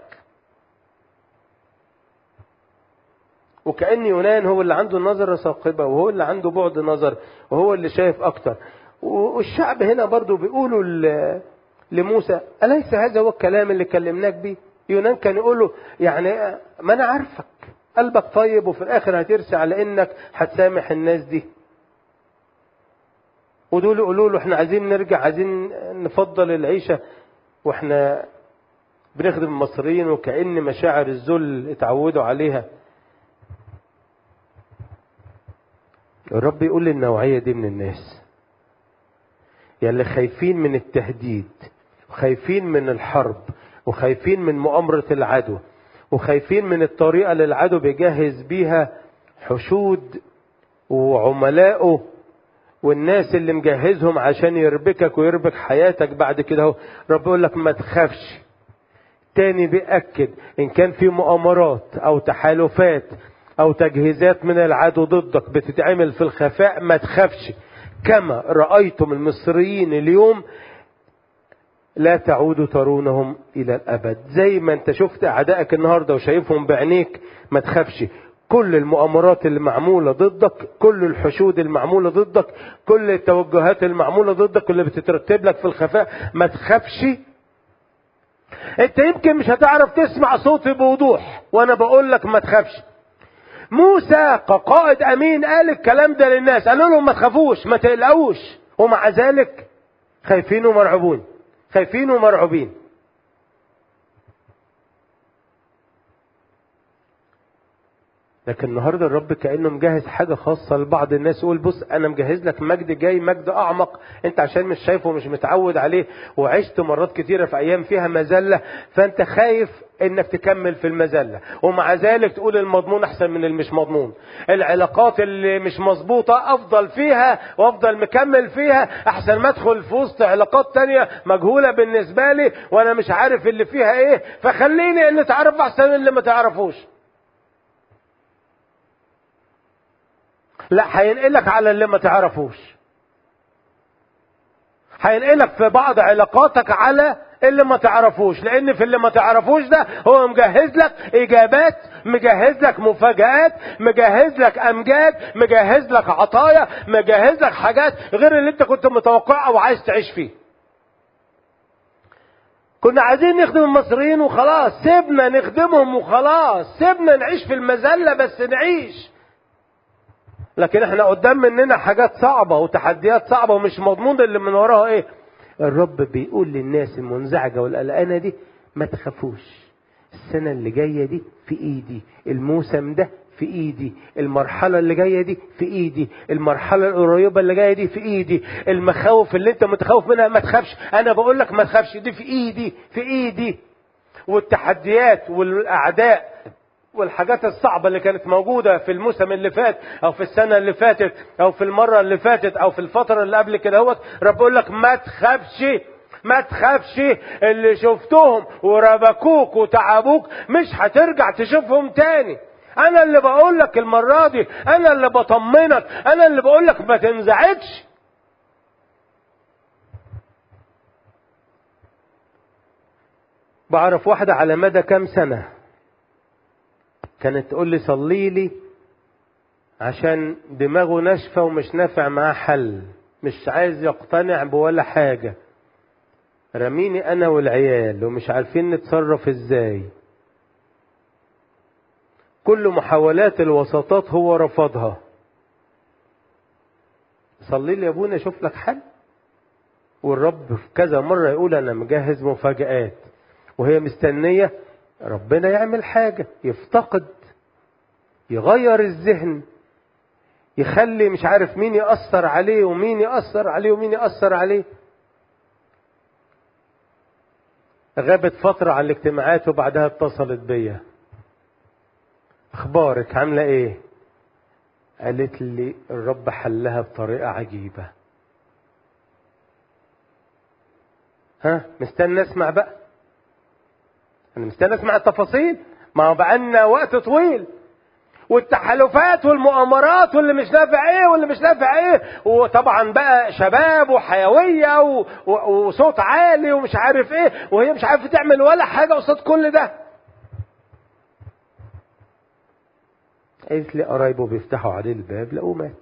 وكأن يونان هو اللي عنده النظرة ثاقبة وهو اللي عنده بعد نظر وهو اللي شايف أكتر والشعب هنا برضو بيقولوا لموسى أليس هذا هو الكلام اللي كلمناك بيه يونان كان يقول له يعني ما أنا عارفك قلبك طيب وفي الآخر هترسي على إنك هتسامح الناس دي ودول يقولوا له احنا عايزين نرجع عايزين نفضل العيشة واحنا بنخدم المصريين وكأن مشاعر الذل اتعودوا عليها الرب يقول للنوعية دي من الناس يلي خايفين من التهديد وخايفين من الحرب وخايفين من مؤامرة العدو وخايفين من الطريقة اللي العدو بيجهز بيها حشود وعملائه والناس اللي مجهزهم عشان يربكك ويربك حياتك بعد كده هو رب يقول لك ما تخافش تاني بيأكد إن كان في مؤامرات أو تحالفات أو تجهيزات من العدو ضدك بتتعمل في الخفاء ما تخافش كما رأيتم المصريين اليوم لا تعودوا ترونهم إلى الأبد زي ما أنت شفت أعدائك النهاردة وشايفهم بعينيك ما تخافش كل المؤامرات اللي معمولة ضدك كل الحشود المعمولة ضدك كل التوجهات المعمولة ضدك اللي بتترتب لك في الخفاء ما تخافش انت يمكن مش هتعرف تسمع صوتي بوضوح وانا بقول لك ما تخافش موسى كقائد امين قال الكلام ده للناس قالوا لهم ما تخافوش ما تقلقوش ومع ذلك خايفين ومرعوبون خايفين ومرعوبين لكن النهارده الرب كانه مجهز حاجه خاصه لبعض الناس يقول بص انا مجهز لك مجد جاي مجد اعمق انت عشان مش شايفه ومش متعود عليه وعشت مرات كتيره في ايام فيها مذله فانت خايف انك تكمل في المذله ومع ذلك تقول المضمون احسن من المش مضمون العلاقات اللي مش مظبوطه افضل فيها وافضل مكمل فيها احسن ما ادخل في وسط علاقات تانية مجهوله بالنسبه لي وانا مش عارف اللي فيها ايه فخليني اللي تعرف احسن من اللي ما تعرفوش لا هينقلك على اللي ما تعرفوش هينقلك في بعض علاقاتك على اللي ما تعرفوش لان في اللي ما تعرفوش ده هو مجهز لك اجابات مجهز لك مفاجآت مجهز لك امجاد مجهز لك عطايا مجهز لك حاجات غير اللي انت كنت متوقعها وعايز تعيش فيه كنا عايزين نخدم المصريين وخلاص سيبنا نخدمهم وخلاص سيبنا نعيش في المذلة بس نعيش لكن احنا قدام مننا حاجات صعبة وتحديات صعبة ومش مضمون اللي من وراها ايه الرب بيقول للناس المنزعجة والقلقانة دي ما تخافوش السنة اللي جاية دي في ايدي الموسم ده في في ايدي المرحله اللي جايه دي في ايدي المرحله القريبه اللي جايه دي في ايدي المخاوف اللي انت متخوف منها ما تخافش انا بقول لك ما تخافش دي في ايدي في ايدي والتحديات والاعداء والحاجات الصعبة اللي كانت موجودة في الموسم اللي فات أو في السنة اللي فاتت أو في المرة اللي فاتت أو في الفترة اللي قبل كده هوت رب يقول لك ما تخافش ما تخافش اللي شفتهم وربكوك وتعبوك مش هترجع تشوفهم تاني انا اللي بقول لك المرة دي انا اللي بطمنك انا اللي بقول لك ما تنزعجش بعرف واحدة على مدى كام سنة كانت تقول لي صلي لي عشان دماغه ناشفة ومش نافع معاه حل مش عايز يقتنع بولا حاجة رميني انا والعيال ومش عارفين نتصرف ازاي كل محاولات الوساطات هو رفضها صلي لي يا ابونا اشوف لك حل والرب في كذا مرة يقول انا مجهز مفاجآت وهي مستنية ربنا يعمل حاجة يفتقد يغير الذهن يخلي مش عارف مين يأثر عليه ومين يأثر عليه ومين يأثر عليه غابت فترة عن الاجتماعات وبعدها اتصلت بيا اخبارك عاملة ايه قالت لي الرب حلها بطريقة عجيبة ها مستني اسمع بقى انا مستني اسمع التفاصيل ما هو بقالنا وقت طويل والتحالفات والمؤامرات واللي مش نافع ايه واللي مش نافع ايه وطبعا بقى شباب وحيويه و... و... وصوت عالي ومش عارف ايه وهي مش عارفه تعمل ولا حاجه قصاد كل ده قالت لي قرايبه بيفتحوا عليه الباب لقوه مات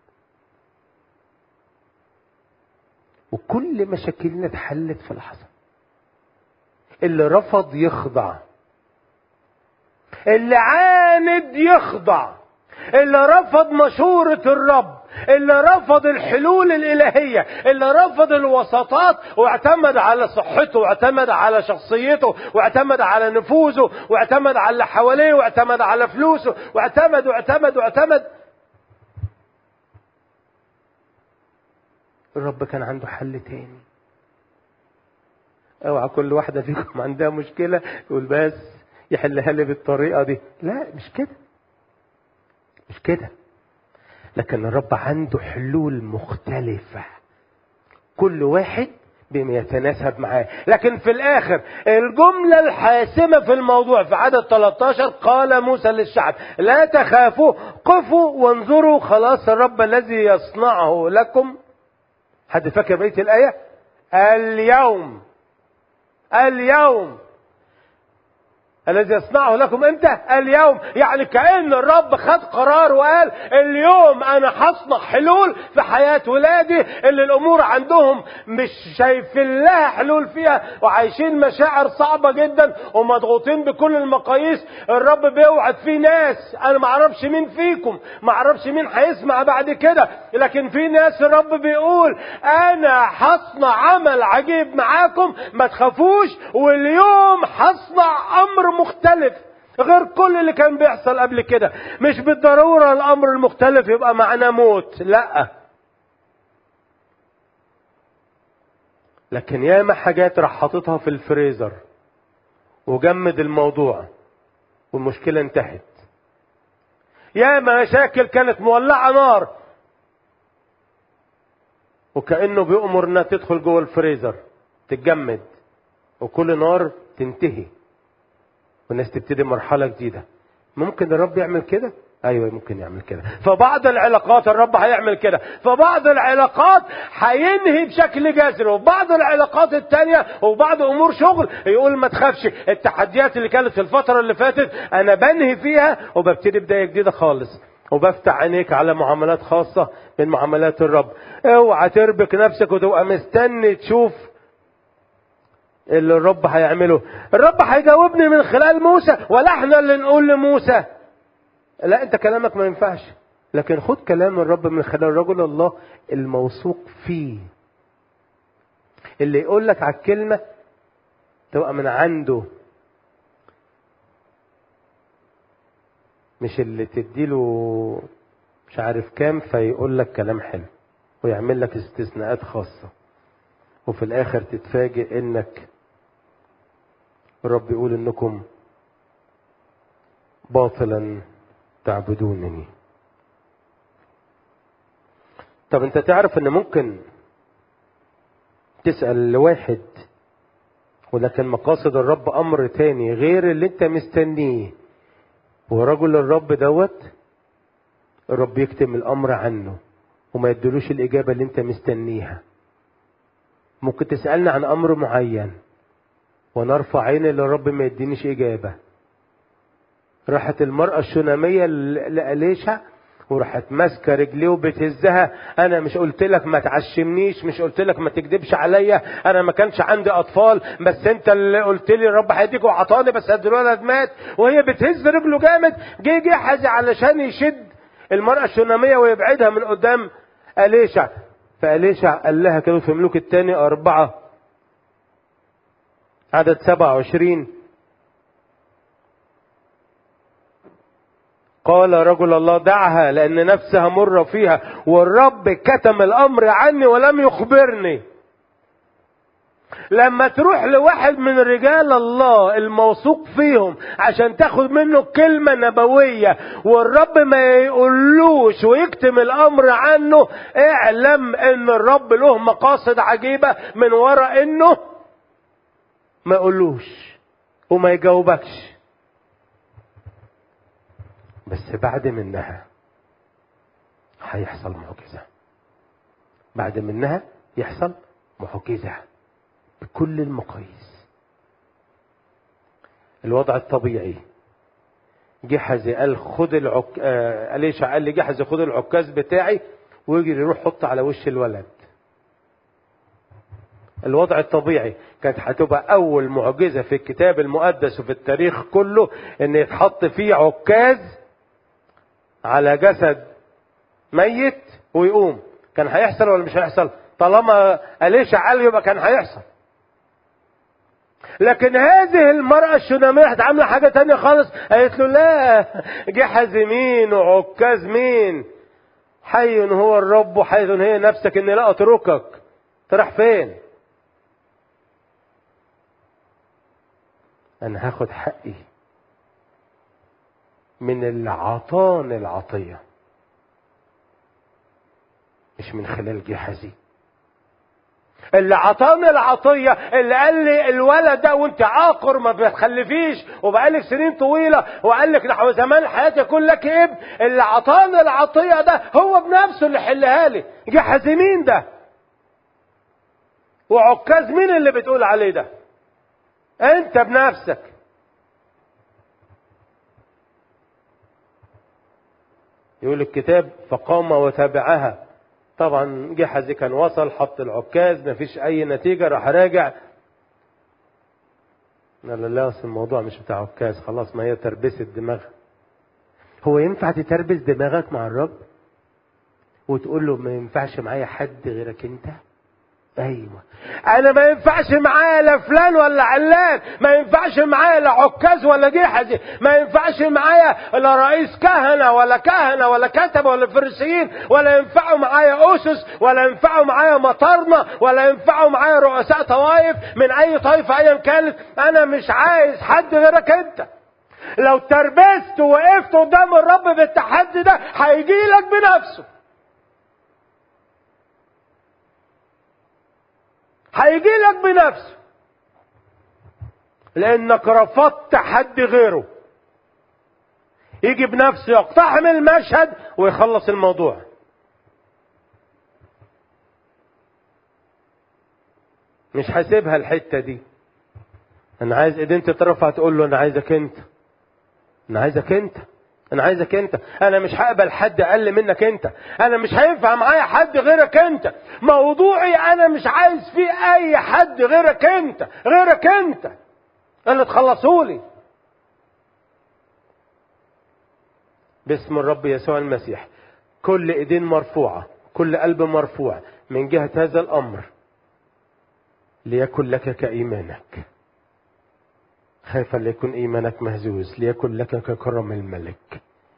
وكل مشاكلنا اتحلت في لحظه اللي رفض يخضع اللي عاند يخضع اللي رفض مشورة الرب اللي رفض الحلول الإلهية اللي رفض الوساطات واعتمد على صحته واعتمد على شخصيته واعتمد على نفوذه واعتمد على اللي حواليه واعتمد على فلوسه واعتمد واعتمد واعتمد الرب كان عنده حل تاني اوعى كل واحدة فيكم عندها مشكلة يقول بس يحلها لي بالطريقة دي لا مش كده مش كده لكن الرب عنده حلول مختلفة كل واحد بما يتناسب معاه لكن في الاخر الجملة الحاسمة في الموضوع في عدد 13 قال موسى للشعب لا تخافوا قفوا وانظروا خلاص الرب الذي يصنعه لكم حد فاكر بقية الآية اليوم اليوم الذي يصنعه لكم امتى اليوم يعني كأن الرب خد قرار وقال اليوم انا هصنع حلول في حياة ولادي اللي الامور عندهم مش شايفين لها حلول فيها وعايشين مشاعر صعبة جدا ومضغوطين بكل المقاييس الرب بيوعد في ناس انا معرفش مين فيكم معرفش مين هيسمع بعد كده لكن في ناس الرب بيقول انا هصنع عمل عجيب معاكم ما تخافوش واليوم هصنع امر مختلف غير كل اللي كان بيحصل قبل كده مش بالضرورة الأمر المختلف يبقى معناه موت لا لكن ياما حاجات راح حاططها في الفريزر وجمد الموضوع والمشكلة انتهت ياما مشاكل كانت مولعة نار وكأنه بيأمر انها تدخل جوه الفريزر تتجمد وكل نار تنتهي والناس تبتدي مرحلة جديدة ممكن الرب يعمل كده ايوه ممكن يعمل كده فبعض العلاقات الرب هيعمل كده فبعض العلاقات هينهي بشكل جذري وبعض العلاقات التانية وبعض امور شغل يقول ما تخافش التحديات اللي كانت في الفترة اللي فاتت انا بنهي فيها وببتدي بداية جديدة خالص وبفتح عينيك على معاملات خاصة من معاملات الرب اوعى تربك نفسك وتبقى مستني تشوف اللي الرب هيعمله الرب هيجاوبني من خلال موسى ولا احنا اللي نقول لموسى لا انت كلامك ما ينفعش لكن خد كلام الرب من خلال رجل الله الموثوق فيه اللي يقول لك على الكلمة تبقى من عنده مش اللي تديله مش عارف كام فيقول لك كلام حلو ويعمل لك استثناءات خاصة وفي الآخر تتفاجئ إنك الرب يقول إنكم باطلا تعبدونني طب انت تعرف ان ممكن تسأل لواحد ولكن مقاصد الرب امر تاني غير اللي انت مستنيه ورجل الرب دوت الرب يكتم الامر عنه وما يدلوش الاجابه اللي انت مستنيها ممكن تسالني عن امر معين ونرفع عيني للرب ما يدينيش اجابه راحت المراه الشناميه لأليشع وراحت ماسكه رجليه وبتهزها انا مش قلت لك ما تعشمنيش مش قلت لك ما تكذبش عليا انا ما كانش عندي اطفال بس انت اللي قلت لي الرب هيديك وعطاني بس الولد مات وهي بتهز رجله جامد جه جحزي علشان يشد المراه الشناميه ويبعدها من قدام اليشع فاليشع قال لها كده في ملوك الثاني اربعه عدد سبعة وعشرين قال رجل الله دعها لأن نفسها مرة فيها والرب كتم الأمر عني ولم يخبرني لما تروح لواحد من رجال الله الموثوق فيهم عشان تاخد منه كلمة نبوية والرب ما يقولوش ويكتم الأمر عنه اعلم ان الرب له مقاصد عجيبة من وراء انه ما يقولوش وما يجاوبكش بس بعد منها هيحصل معجزة بعد منها يحصل معجزة بكل المقاييس الوضع الطبيعي جحزي قال خد العك... آه... أليشع قال لي جحزي خد العكاز بتاعي ويجري يروح حط على وش الولد الوضع الطبيعي كانت هتبقى أول معجزة في الكتاب المقدس وفي التاريخ كله إن يتحط فيه عكاز على جسد ميت ويقوم كان هيحصل ولا مش هيحصل طالما أليشع قال يبقى كان هيحصل لكن هذه المرأة الشنامية عاملة حاجة تانية خالص قالت له لا جحز مين وعكاز مين حي هو الرب وحي هي نفسك اني لا اتركك تروح فين انا هاخد حقي من اللي عطاني العطية مش من خلال جحزي اللي عطاني العطية اللي قال لي الولد ده وانت عاقر ما بتخلفيش وبقالك سنين طويلة وقال لك نحو زمان حياتي يكون لك ابن اللي عطاني العطية ده هو بنفسه اللي حلها لي جحزي مين ده وعكاز مين اللي بتقول عليه ده انت بنفسك يقول الكتاب فقام وتابعها طبعا جحزي كان وصل حط العكاز مفيش اي نتيجة راح راجع قال لا اصل الموضوع مش بتاع عكاز خلاص ما هي تربست دماغها هو ينفع تتربس دماغك مع الرب وتقول له ما ينفعش معايا حد غيرك انت ايوه انا ما ينفعش معايا لا فلان ولا علان ما ينفعش معايا لا عكاز ولا جحزي ما ينفعش معايا لا رئيس كهنه ولا كهنه ولا كتبه ولا فريسيين ولا ينفعوا معايا اسس ولا ينفعوا معايا مطارنه ولا ينفعوا معايا رؤساء طوائف من اي طائفه ايا كانت انا مش عايز حد غيرك انت لو تربست ووقفت قدام الرب بالتحدي ده هيجي لك بنفسه هيجي لك بنفسه لانك رفضت حد غيره يجي بنفسه يقتحم المشهد ويخلص الموضوع مش هسيبها الحتة دي انا عايز ايدين تترفع تقول له انا عايزك انت انا عايزك انت انا عايزك انت انا مش هقبل حد اقل منك انت انا مش هينفع معايا حد غيرك انت موضوعي انا مش عايز فيه اي حد غيرك انت غيرك انت اللي تخلصولي باسم الرب يسوع المسيح كل ايدين مرفوعة كل قلب مرفوع من جهة هذا الامر ليكن لك كايمانك خايفا ليكن ايمانك مهزوز ليكن لك ككرم الملك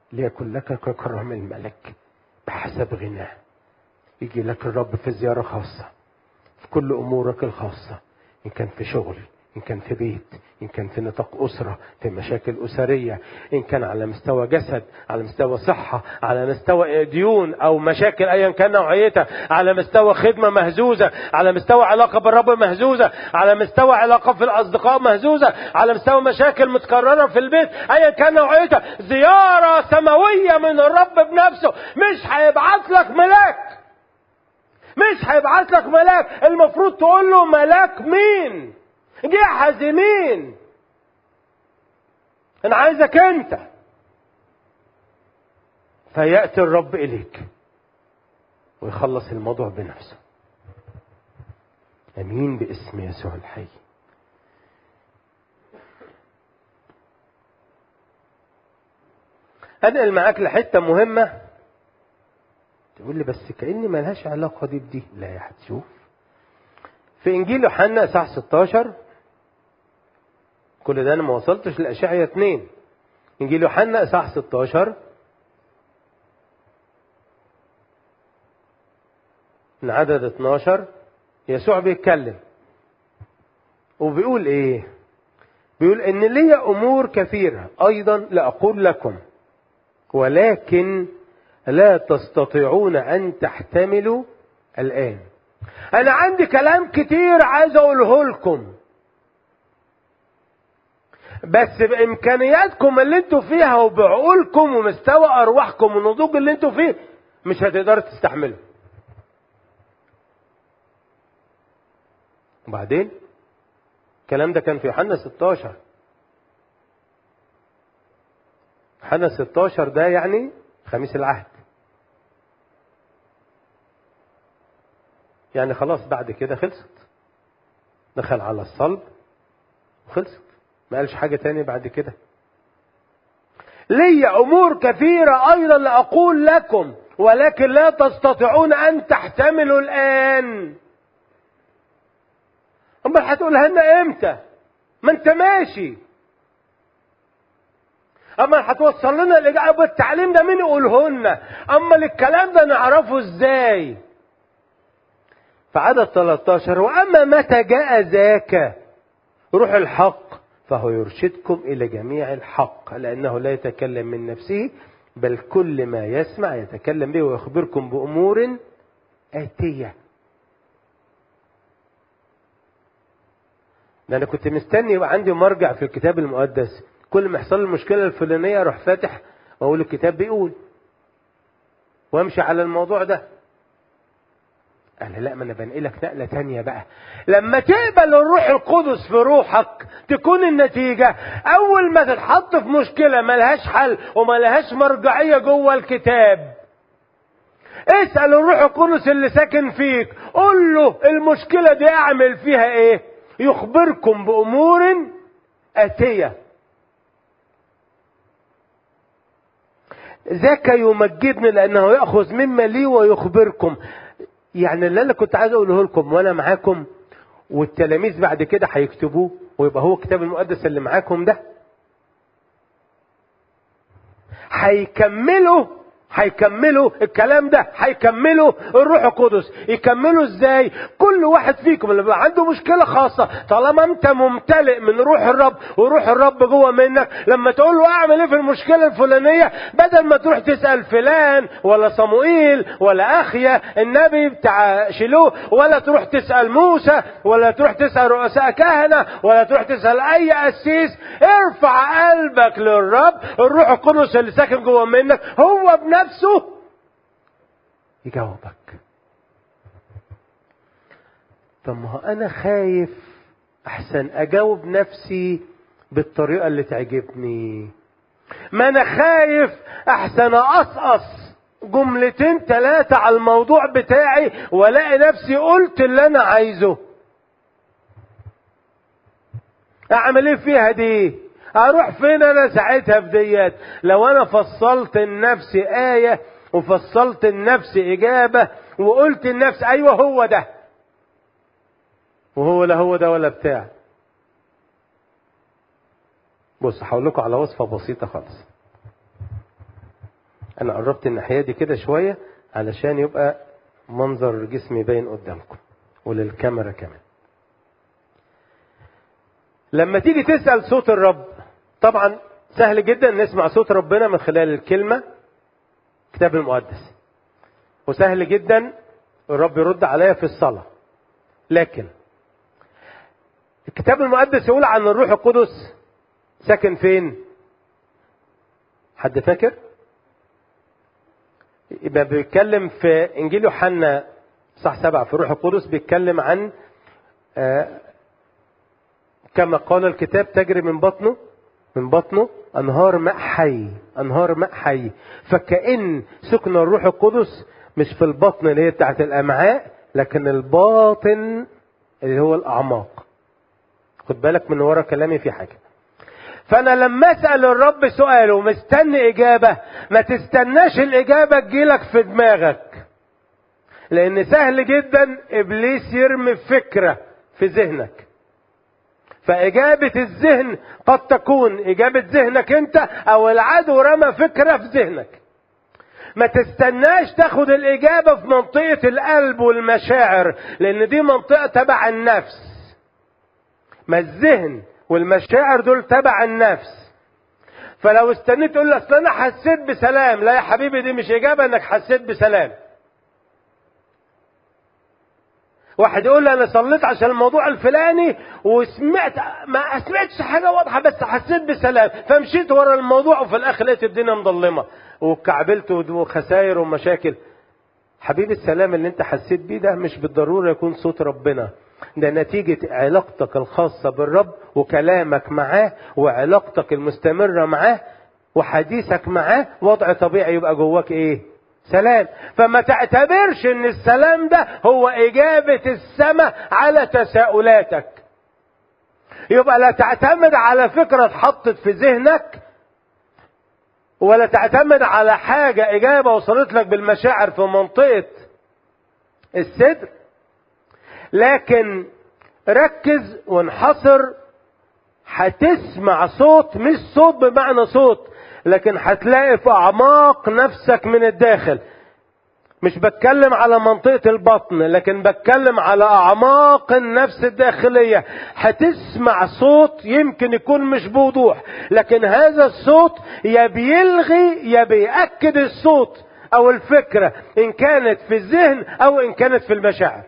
ليكن لك ككرم الملك بحسب غناه يجي لك الرب في زيارة خاصة في كل أمورك الخاصة إن كان في شغل إن كان في بيت إن كان في نطاق أسرة في مشاكل أسرية إن كان على مستوى جسد على مستوى صحة على مستوى ديون أو مشاكل أيا كان نوعيتها على مستوى خدمة مهزوزة على مستوى علاقة بالرب مهزوزة على مستوى علاقة في الأصدقاء مهزوزة على مستوى مشاكل متكررة في البيت أيا كان نوعيتها زيارة سماوية من الرب بنفسه مش هيبعت لك ملاك مش هيبعت لك ملاك المفروض تقول له ملاك مين جهز مين انا عايزك انت فياتي الرب اليك ويخلص الموضوع بنفسه امين باسم يسوع الحي انقل معاك لحته مهمه تقول لي بس كأني ملهاش علاقة دي بدي لا يا هتشوف في إنجيل يوحنا إصحاح 16 كل ده أنا ما وصلتش لأشعية 2 إنجيل يوحنا إصحاح 16 من عدد 12 يسوع بيتكلم وبيقول إيه؟ بيقول إن لي أمور كثيرة أيضا لأقول لكم ولكن لا تستطيعون أن تحتملوا الآن أنا عندي كلام كتير عايز أقوله لكم بس بإمكانياتكم اللي انتوا فيها وبعقولكم ومستوى أرواحكم والنضوج اللي انتوا فيه مش هتقدروا تستحملوا وبعدين الكلام ده كان في يوحنا 16 يوحنا 16 ده يعني خميس العهد يعني خلاص بعد كده خلصت دخل على الصلب وخلصت ما قالش حاجة تاني بعد كده لي أمور كثيرة أيضا لأقول لكم ولكن لا تستطيعون أن تحتملوا الآن أمال هتقولها لنا إمتى ما أنت ماشي أما هتوصل لنا الإجابة التعليم ده مين يقوله لنا أما الكلام ده نعرفه إزاي في عدد 13 وأما متى جاء ذاك روح الحق فهو يرشدكم إلى جميع الحق لأنه لا يتكلم من نفسه بل كل ما يسمع يتكلم به ويخبركم بأمور آتية ده أنا كنت مستني يبقى عندي مرجع في الكتاب المقدس كل ما يحصل المشكلة الفلانية أروح فاتح وأقول الكتاب بيقول وأمشي على الموضوع ده قال لا ما انا بنقلك نقله تانية بقى لما تقبل الروح القدس في روحك تكون النتيجه اول ما تتحط في مشكله ملهاش حل وملهاش مرجعيه جوه الكتاب اسال الروح القدس اللي ساكن فيك قول له المشكله دي اعمل فيها ايه يخبركم بامور اتيه ذاك يمجدني لانه ياخذ مما لي ويخبركم يعني اللي انا كنت عايز اقوله لكم وانا معاكم والتلاميذ بعد كده هيكتبوه ويبقى هو الكتاب المقدس اللي معاكم ده هيكملوا هيكملوا الكلام ده هيكملوا الروح القدس يكملوا ازاي كل واحد فيكم اللي بقى عنده مشكله خاصه طالما انت ممتلئ من روح الرب وروح الرب جوه منك لما تقول له اعمل ايه في المشكله الفلانيه بدل ما تروح تسال فلان ولا صموئيل ولا اخيا النبي بتاع شيلوه ولا تروح تسال موسى ولا تروح تسال رؤساء كهنه ولا تروح تسال اي قسيس ارفع قلبك للرب الروح القدس اللي ساكن جوه منك هو بنفسه نفسه يجاوبك طب ما هو انا خايف احسن اجاوب نفسي بالطريقه اللي تعجبني ما انا خايف احسن اقصقص جملتين ثلاثة على الموضوع بتاعي والاقي نفسي قلت اللي انا عايزه اعمل ايه فيها دي اروح فين انا ساعتها في ديت لو انا فصلت لنفسي آية وفصلت لنفسي إجابة وقلت لنفسي أيوة هو ده وهو لا هو ده ولا بتاع بص هقول لكم على وصفة بسيطة خالص انا قربت الناحيه دي كده شويه علشان يبقى منظر جسمي باين قدامكم وللكاميرا كمان لما تيجي تسال صوت الرب طبعا سهل جدا نسمع صوت ربنا من خلال الكلمه الكتاب المقدس وسهل جدا الرب يرد عليا في الصلاه لكن الكتاب المقدس يقول عن الروح القدس ساكن فين حد فاكر يبقى بيتكلم في انجيل يوحنا صح سبعة في الروح القدس بيتكلم عن آه كما قال الكتاب تجري من بطنه من بطنه انهار ماء حي انهار ماء حي فكأن سكن الروح القدس مش في البطن اللي هي بتاعت الامعاء لكن الباطن اللي هو الاعماق خد بالك من ورا كلامي في حاجه فانا لما اسال الرب سؤال ومستني اجابه ما تستناش الاجابه تجيلك في دماغك لان سهل جدا ابليس يرمي فكره في ذهنك فاجابه الذهن قد تكون اجابه ذهنك انت او العدو رمى فكره في ذهنك ما تستناش تاخد الاجابه في منطقه القلب والمشاعر لان دي منطقه تبع النفس ما الذهن والمشاعر دول تبع النفس فلو استنيت تقول اصل انا حسيت بسلام لا يا حبيبي دي مش اجابه انك حسيت بسلام واحد يقول لي انا صليت عشان الموضوع الفلاني وسمعت ما سمعتش حاجه واضحه بس حسيت بسلام فمشيت ورا الموضوع وفي الاخر لقيت الدنيا مظلمه وكعبلت وخساير ومشاكل حبيبي السلام اللي انت حسيت بيه ده مش بالضروره يكون صوت ربنا ده نتيجة علاقتك الخاصة بالرب وكلامك معاه وعلاقتك المستمرة معاه وحديثك معاه وضع طبيعي يبقى جواك ايه سلام فما تعتبرش ان السلام ده هو اجابة السماء على تساؤلاتك يبقى لا تعتمد على فكرة اتحطت في ذهنك ولا تعتمد على حاجة اجابة وصلت لك بالمشاعر في منطقة الصدر لكن ركز وانحصر هتسمع صوت مش صوت بمعنى صوت لكن هتلاقي في اعماق نفسك من الداخل مش بتكلم على منطقة البطن لكن بتكلم على اعماق النفس الداخلية هتسمع صوت يمكن يكون مش بوضوح لكن هذا الصوت يا بيلغي يا بيأكد الصوت او الفكرة ان كانت في الذهن او ان كانت في المشاعر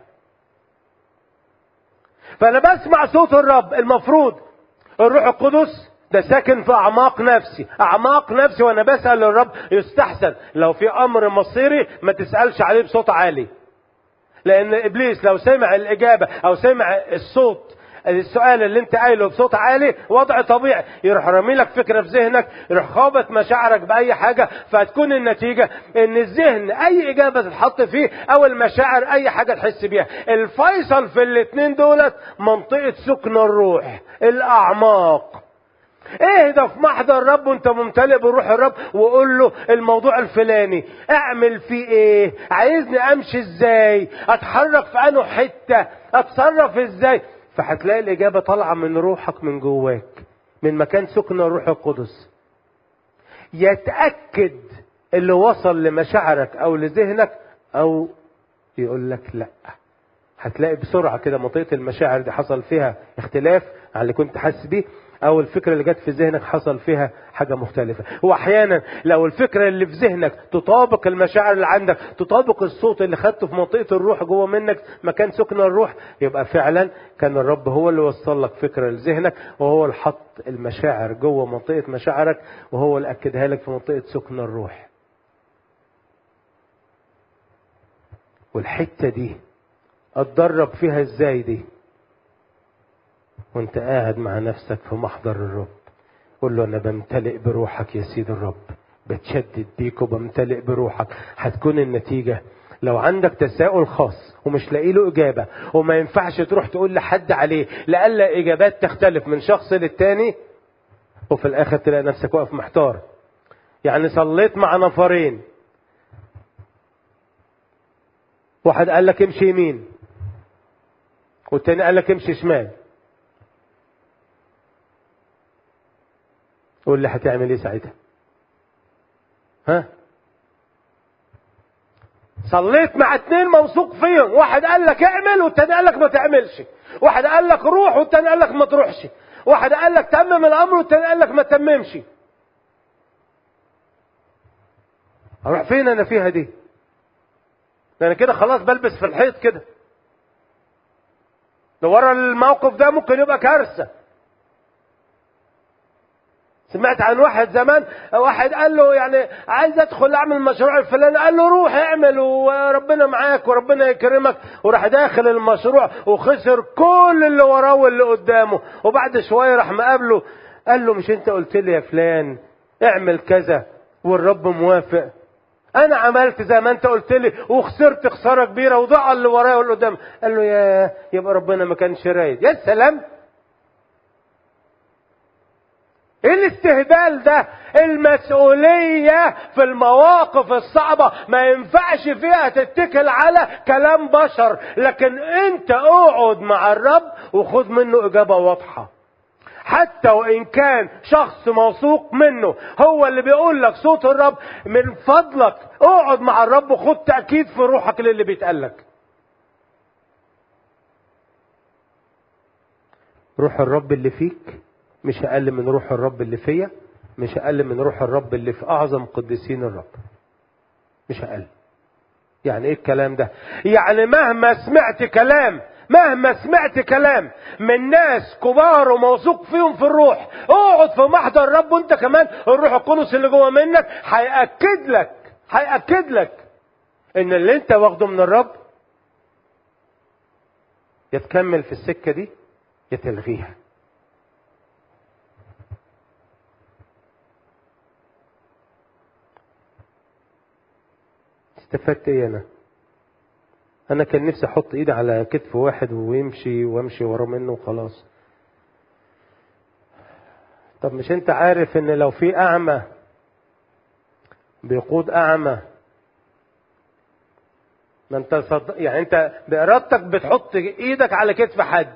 فانا بسمع صوت الرب المفروض الروح القدس ده ساكن في اعماق نفسي اعماق نفسي وانا بسال الرب يستحسن لو في امر مصيري ما تسالش عليه بصوت عالي لان ابليس لو سمع الاجابه او سمع الصوت السؤال اللي انت قايله بصوت عالي وضع طبيعي يروح رامي لك فكره في ذهنك يروح خابط مشاعرك باي حاجه فتكون النتيجه ان الذهن اي اجابه تتحط فيه او المشاعر اي حاجه تحس بيها الفيصل في الاثنين دولت منطقه سكن الروح الاعماق ايه ده في محضر الرب وانت ممتلئ بروح الرب وقول له الموضوع الفلاني اعمل فيه ايه عايزني امشي ازاي اتحرك في انه حته اتصرف ازاي فهتلاقي الإجابة طالعة من روحك من جواك من مكان سكن الروح القدس يتأكد اللي وصل لمشاعرك أو لذهنك أو يقول لك لأ هتلاقي بسرعة كده منطقة المشاعر دي حصل فيها اختلاف عن اللي كنت حاسس بيه او الفكره اللي جت في ذهنك حصل فيها حاجه مختلفه واحيانا لو الفكره اللي في ذهنك تطابق المشاعر اللي عندك تطابق الصوت اللي خدته في منطقه الروح جوه منك مكان سكن الروح يبقى فعلا كان الرب هو اللي وصل لك فكره لذهنك وهو اللي حط المشاعر جوه منطقه مشاعرك وهو اللي اكدها لك في منطقه سكن الروح والحته دي اتدرب فيها ازاي دي وانت قاعد مع نفسك في محضر الرب قول له انا بمتلئ بروحك يا سيد الرب بتشدد بيك وبمتلئ بروحك هتكون النتيجة لو عندك تساؤل خاص ومش لاقي له إجابة وما ينفعش تروح تقول لحد عليه لألا إجابات تختلف من شخص للتاني وفي الآخر تلاقي نفسك واقف محتار يعني صليت مع نفرين واحد قال لك امشي يمين والتاني قال لك امشي شمال قول لي هتعمل ايه ساعتها ها صليت مع اتنين موثوق فيهم واحد قال لك اعمل والتاني قال لك ما تعملش واحد قال لك روح والتاني قال لك ما تروحش واحد قال لك تمم الامر والتاني قال لك ما تممش اروح فين انا فيها دي ده انا كده خلاص بلبس في الحيط كده ده ورا الموقف ده ممكن يبقى كارثه سمعت عن واحد زمان واحد قال له يعني عايز ادخل اعمل المشروع الفلاني قال له روح اعمل وربنا معاك وربنا يكرمك وراح داخل المشروع وخسر كل اللي وراه واللي قدامه وبعد شويه راح مقابله قال له مش انت قلت لي يا فلان اعمل كذا والرب موافق انا عملت زي ما انت قلت لي وخسرت خساره كبيره وضاع اللي ورايا واللي قدام قال له يا يبقى ربنا ما كانش رايد يا سلام ايه الاستهبال ده المسؤولية في المواقف الصعبة ما ينفعش فيها تتكل على كلام بشر لكن انت اقعد مع الرب وخد منه اجابة واضحة حتى وان كان شخص موثوق منه هو اللي بيقول لك صوت الرب من فضلك اقعد مع الرب وخد تأكيد في روحك للي بيتقال لك روح الرب اللي فيك مش اقل من روح الرب اللي فيا مش اقل من روح الرب اللي في اعظم قديسين الرب مش اقل يعني ايه الكلام ده يعني مهما سمعت كلام مهما سمعت كلام من ناس كبار وموثوق فيهم في الروح اقعد في محضر الرب وانت كمان الروح القدس اللي جوه منك هيأكد لك هيأكد لك ان اللي انت واخده من الرب يتكمل في السكة دي يتلغيها استفدت ايه انا انا كان نفسي احط ايدي على كتف واحد ويمشي وامشي وراه منه وخلاص طب مش انت عارف ان لو في اعمى بيقود اعمى ما انت صد... يعني انت بارادتك بتحط ايدك على كتف حد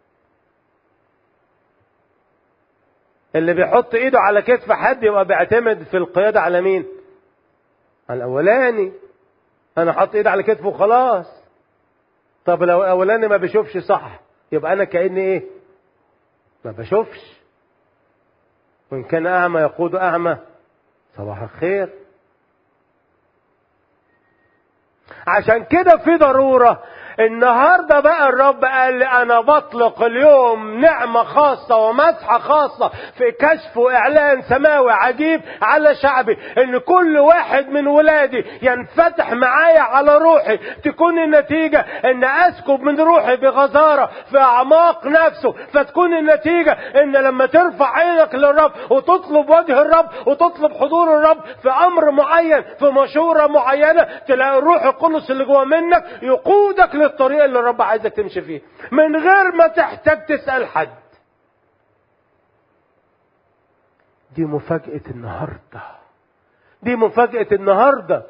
اللي بيحط ايده على كتف حد يبقى بيعتمد في القيادة على مين على الاولاني انا حط ايدي على كتفه وخلاص طب لو الاولاني ما بيشوفش صح يبقى انا كاني ايه ما بشوفش وان كان اعمى يقود اعمى صباح الخير عشان كده في ضروره النهارده بقى الرب قال لي انا بطلق اليوم نعمه خاصه ومسحه خاصه في كشف واعلان سماوي عجيب على شعبي ان كل واحد من ولادي ينفتح معايا على روحي تكون النتيجه ان اسكب من روحي بغزاره في اعماق نفسه فتكون النتيجه ان لما ترفع عينك للرب وتطلب وجه الرب وتطلب حضور الرب في امر معين في مشوره معينه تلاقي الروح القدس اللي جوه منك يقودك للطريق اللي الرب عايزك تمشي فيه من غير ما تحتاج تسأل حد دي مفاجأة النهاردة دي مفاجأة النهاردة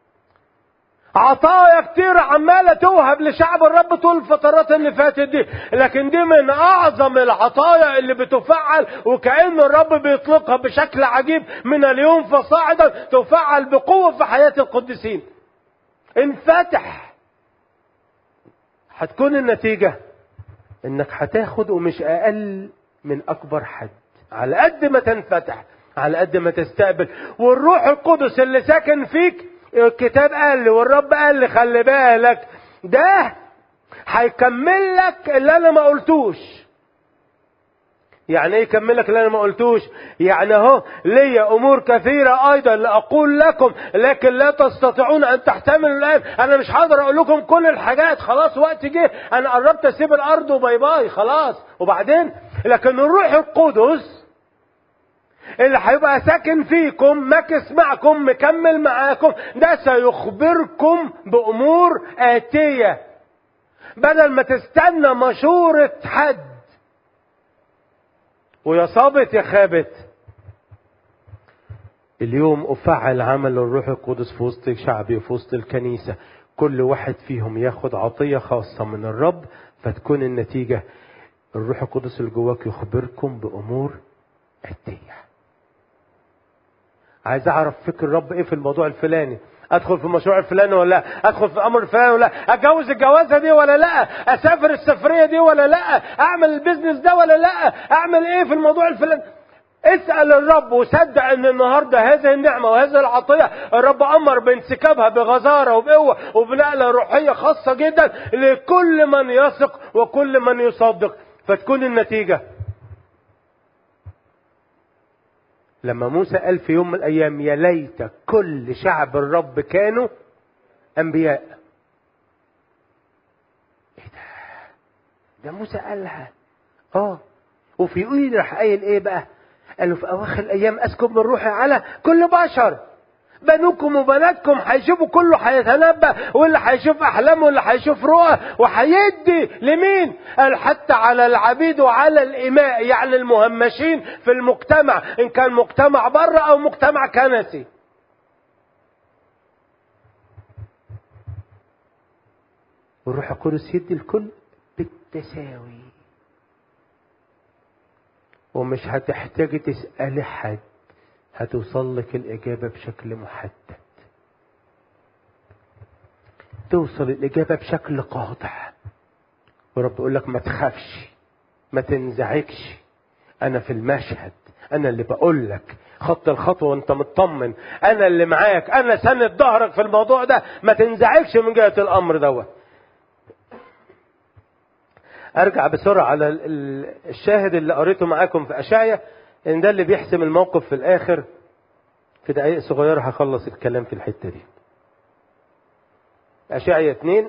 عطايا كتير عمالة توهب لشعب الرب طول الفترات اللي فاتت دي لكن دي من أعظم العطايا اللي بتفعل وكأن الرب بيطلقها بشكل عجيب من اليوم فصاعدا تفعل بقوة في حياة القديسين انفتح هتكون النتيجة انك هتاخد ومش اقل من اكبر حد على قد ما تنفتح على قد ما تستقبل والروح القدس اللي ساكن فيك الكتاب قال لي والرب قال لي خلي بالك ده هيكمل لك اللي انا ما قلتوش يعني ايه يكمل لك اللي انا ما قلتوش يعني اهو ليا امور كثيره ايضا لاقول لكم لكن لا تستطيعون ان تحتملوا الان انا مش هقدر اقول لكم كل الحاجات خلاص وقت جه انا قربت اسيب الارض وباي باي خلاص وبعدين لكن الروح القدس اللي هيبقى ساكن فيكم ماكس معكم مكمل معاكم ده سيخبركم بامور اتيه بدل ما تستنى مشوره حد ويا صابت يا خابت اليوم افعل عمل الروح القدس في وسط شعبي وفي وسط الكنيسه كل واحد فيهم ياخد عطيه خاصه من الرب فتكون النتيجه الروح القدس اللي جواك يخبركم بامور اتيه عايز اعرف فكر الرب ايه في الموضوع الفلاني ادخل في المشروع الفلاني ولا لا ادخل في الامر الفلاني ولا لا اتجوز الجوازه دي ولا لا اسافر السفريه دي ولا لا اعمل البيزنس ده ولا لا اعمل ايه في الموضوع الفلاني اسأل الرب وصدق ان النهارده هذه النعمة وهذه العطية الرب امر بانسكابها بغزارة وبقوة وبنقلة روحية خاصة جدا لكل من يثق وكل من يصدق فتكون النتيجة لما موسى قال في يوم من الايام يا ليت كل شعب الرب كانوا انبياء ايه ده ده موسى قالها اه وفي ايد راح قايل ايه بقى قالوا في اواخر الايام اسكب من روحي على كل بشر بنوكم وبناتكم هيشوفوا كله هيتنبأ واللي هيشوف احلام واللي هيشوف رؤى وهيدي لمين؟ قال حتى على العبيد وعلى الاماء يعني المهمشين في المجتمع ان كان مجتمع بره او مجتمع كنسي. والروح القدس يدي الكل بالتساوي. ومش هتحتاجي تسألي حد هتوصل لك الإجابة بشكل محدد توصل الإجابة بشكل قاطع ورب يقول لك ما تخافش ما تنزعجش أنا في المشهد أنا اللي بقول لك خط الخطوة وأنت مطمن أنا اللي معاك أنا سند ظهرك في الموضوع ده ما تنزعجش من جهة الأمر دوت ارجع بسرعه على الشاهد اللي قريته معاكم في اشعيا ان ده اللي بيحسم الموقف في الاخر في دقائق صغيره هخلص الكلام في الحته دي اشعيا اتنين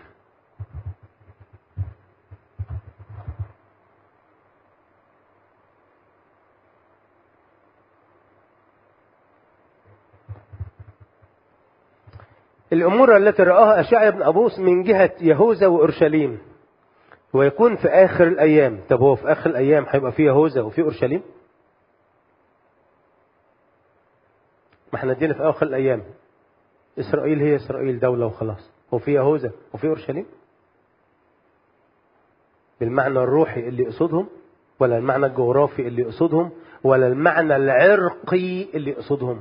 الامور التي راها اشعيا بن ابوس من جهه يهوذا واورشليم ويكون في اخر الايام طب هو في اخر الايام هيبقى في يهوذا وفي اورشليم ما احنا ادينا في اخر الايام اسرائيل هي اسرائيل دوله وخلاص وفي يهوذا وفي اورشليم بالمعنى الروحي اللي يقصدهم ولا المعنى الجغرافي اللي يقصدهم ولا المعنى العرقي اللي يقصدهم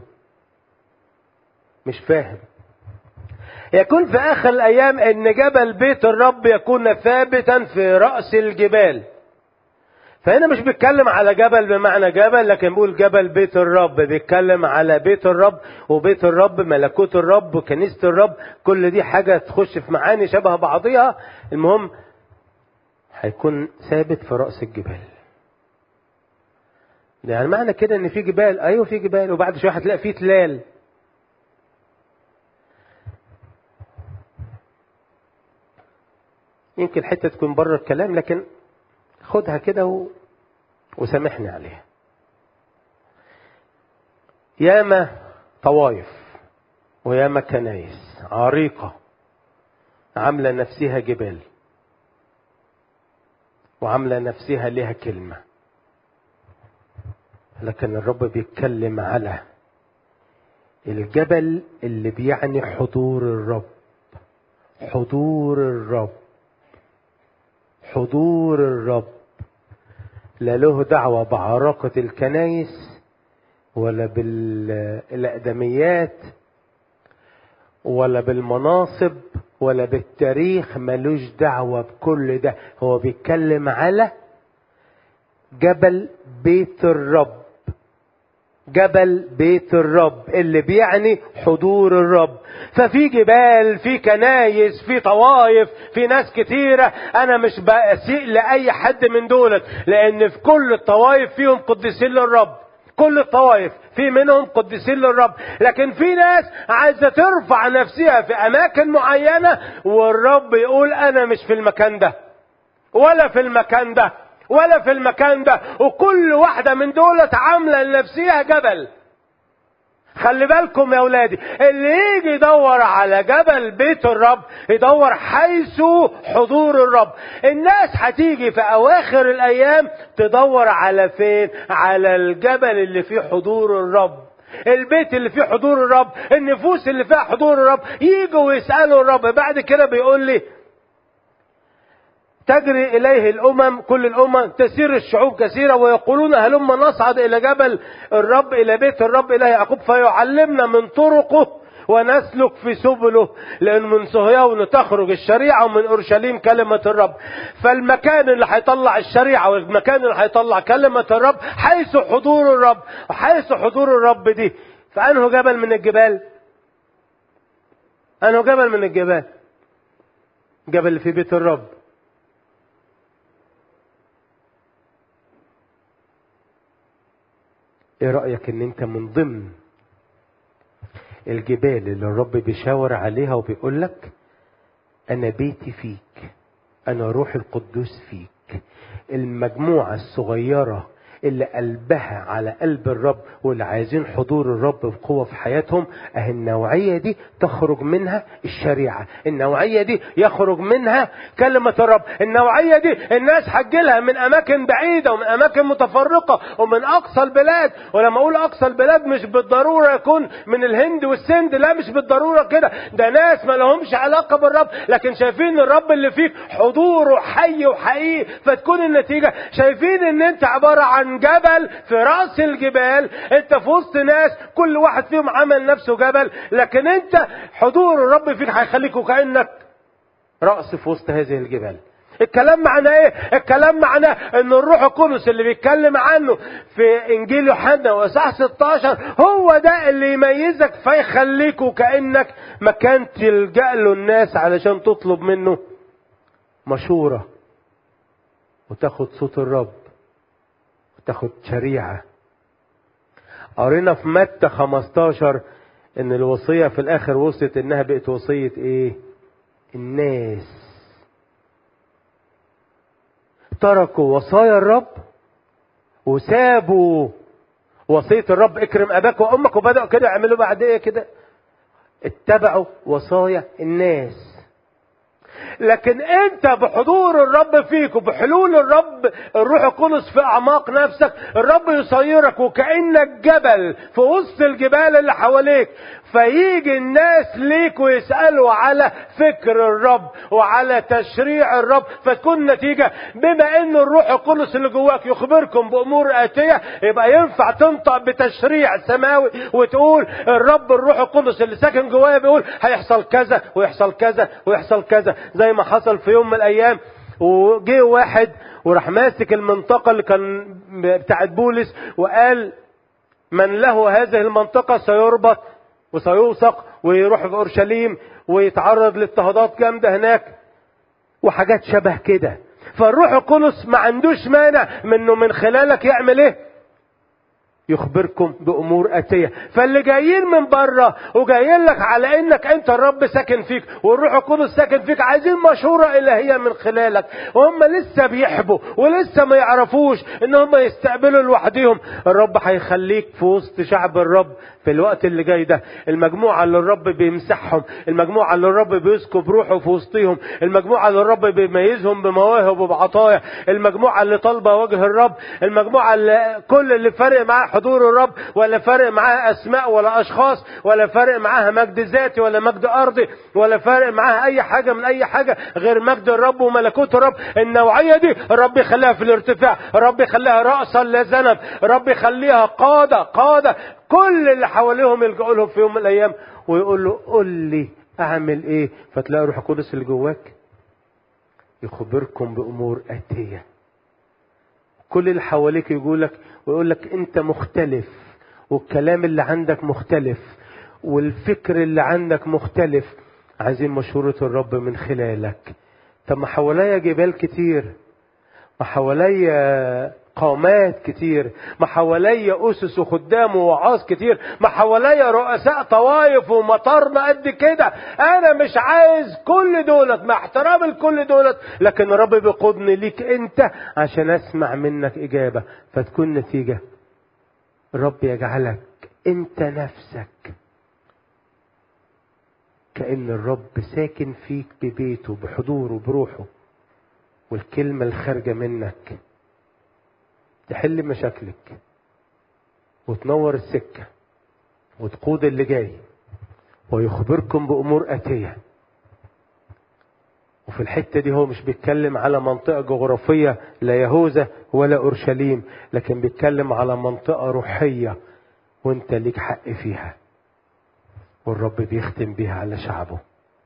مش فاهم يكون في آخر الأيام أن جبل بيت الرب يكون ثابتا في رأس الجبال فهنا مش بيتكلم على جبل بمعنى جبل لكن بيقول جبل بيت الرب بيتكلم على بيت الرب وبيت الرب ملكوت الرب وكنيسة الرب كل دي حاجة تخش في معاني شبه بعضيها المهم هيكون ثابت في رأس الجبال يعني معنى كده ان في جبال ايوه في جبال وبعد شويه هتلاقي في تلال يمكن حتة تكون بره الكلام لكن خدها كده و... وسامحني عليها ياما طوايف وياما كنايس عريقة عاملة نفسها جبال وعاملة نفسها لها كلمة لكن الرب بيتكلم على الجبل اللي بيعني حضور الرب حضور الرب حضور الرب لا له دعوة بعراقة الكنايس ولا بالأقدميات ولا بالمناصب ولا بالتاريخ ملوش دعوة بكل ده هو بيتكلم على جبل بيت الرب جبل بيت الرب اللي بيعني حضور الرب ففي جبال في كنايس في طوائف في ناس كتيرة انا مش بأسيء لأي حد من دولت لان في كل الطوائف فيهم قديسين للرب كل الطوائف في منهم قديسين للرب لكن في ناس عايزة ترفع نفسها في اماكن معينة والرب يقول انا مش في المكان ده ولا في المكان ده ولا في المكان ده وكل واحدة من دولت عاملة لنفسها جبل خلي بالكم يا ولادي اللي يجي يدور على جبل بيت الرب يدور حيث حضور الرب الناس هتيجي في اواخر الايام تدور على فين على الجبل اللي فيه حضور الرب البيت اللي فيه حضور الرب النفوس اللي فيها حضور الرب يجوا ويسألوا الرب بعد كده بيقول لي تجري إليه الأمم كل الأمم تسير الشعوب كثيرة ويقولون هلما نصعد إلى جبل الرب إلى بيت الرب إله يعقوب فيعلمنا من طرقه ونسلك في سبله لأن من صهيون تخرج الشريعة ومن أورشليم كلمة الرب فالمكان اللي هيطلع الشريعة والمكان اللي هيطلع كلمة الرب حيث حضور الرب وحيث حضور الرب دي فأنه جبل من الجبال أنه جبل من الجبال جبل اللي في بيت الرب ايه رأيك ان انت من ضمن الجبال اللي الرب بيشاور عليها وبيقول لك انا بيتي فيك انا روح القدوس فيك المجموعة الصغيرة اللي قلبها على قلب الرب واللي عايزين حضور الرب بقوة في حياتهم اهي النوعية دي تخرج منها الشريعة النوعية دي يخرج منها كلمة الرب النوعية دي الناس هتجيلها من اماكن بعيدة ومن اماكن متفرقة ومن اقصى البلاد ولما اقول اقصى البلاد مش بالضرورة يكون من الهند والسند لا مش بالضرورة كده ده ناس ما لهمش علاقة بالرب لكن شايفين الرب اللي فيك حضوره حي وحقيقي فتكون النتيجة شايفين ان انت عبارة عن جبل في رأس الجبال انت في وسط ناس كل واحد فيهم عمل نفسه جبل لكن انت حضور الرب فيك هيخليك وكأنك رأس في وسط هذه الجبال الكلام معناه ايه الكلام معناه ان الروح القدس اللي بيتكلم عنه في انجيل يوحنا واصحاح 16 هو ده اللي يميزك فيخليك وكانك مكان تلجا له الناس علشان تطلب منه مشوره وتاخد صوت الرب وتاخد شريعه قرينا في متى 15 ان الوصيه في الاخر وصلت انها بقت وصيه ايه الناس تركوا وصايا الرب وسابوا وصية الرب اكرم اباك وامك وبدأوا كده يعملوا بعد ايه كده اتبعوا وصايا الناس لكن انت بحضور الرب فيك وبحلول الرب الروح القدس في اعماق نفسك الرب يصيرك وكانك جبل في وسط الجبال اللي حواليك فيجي الناس ليك ويسالوا على فكر الرب وعلى تشريع الرب فتكون النتيجه بما ان الروح القدس اللي جواك يخبركم بامور اتيه يبقى ينفع تنطق بتشريع سماوي وتقول الرب الروح القدس اللي ساكن جوايا بيقول هيحصل كذا ويحصل كذا ويحصل كذا زي ما حصل في يوم من الايام وجه واحد وراح ماسك المنطقه اللي كان بتاعت بولس وقال من له هذه المنطقه سيربط وسيوثق ويروح في اورشليم ويتعرض لاضطهادات جامده هناك وحاجات شبه كده فالروح القدس ما عندوش مانع منه من خلالك يعمل ايه يخبركم بامور اتيه فاللي جايين من بره وجايين لك على انك انت الرب ساكن فيك والروح القدس ساكن فيك عايزين مشوره الهيه من خلالك وهم لسه بيحبوا ولسه ما يعرفوش ان هم يستقبلوا لوحدهم الرب هيخليك في وسط شعب الرب في الوقت اللي جاي ده المجموعه اللي الرب بيمسحهم المجموعه اللي الرب بيسكب روحه في وسطهم المجموعه اللي الرب بيميزهم بمواهب وبعطايا المجموعه اللي طالبه وجه الرب المجموعه اللي كل اللي فارق معاه حضور الرب ولا فارق معاها اسماء ولا اشخاص ولا فارق معاها مجد ذاتي ولا مجد ارضي ولا فارق معاها اي حاجه من اي حاجه غير مجد الرب وملكوت الرب النوعيه دي الرب يخليها في الارتفاع الرب يخليها راسا لا ذنب الرب يخليها قاده قاده كل اللي حواليهم يلجأوا لهم في يوم من الايام ويقول له قل لي اعمل ايه فتلاقي الروح القدس اللي جواك يخبركم بامور اتيه كل اللي حواليك يقول لك ويقول لك انت مختلف والكلام اللي عندك مختلف والفكر اللي عندك مختلف عايزين مشورة الرب من خلالك طب ما حواليا جبال كتير ما حواليا قامات كتير ما حواليا أسس وخدام ووعاظ كتير ما حواليا رؤساء طوائف ومطارنا قد كده أنا مش عايز كل دولت مع احترام الكل دولت لكن الرب بيقودني ليك أنت عشان أسمع منك إجابة فتكون نتيجة الرب يجعلك أنت نفسك كأن الرب ساكن فيك ببيته بحضوره بروحه والكلمة الخارجة منك تحل مشاكلك وتنور السكة وتقود اللي جاي ويخبركم بأمور آتية وفي الحتة دي هو مش بيتكلم على منطقة جغرافية لا يهوذا ولا أورشليم لكن بيتكلم على منطقة روحية وانت ليك حق فيها والرب بيختم بيها على شعبه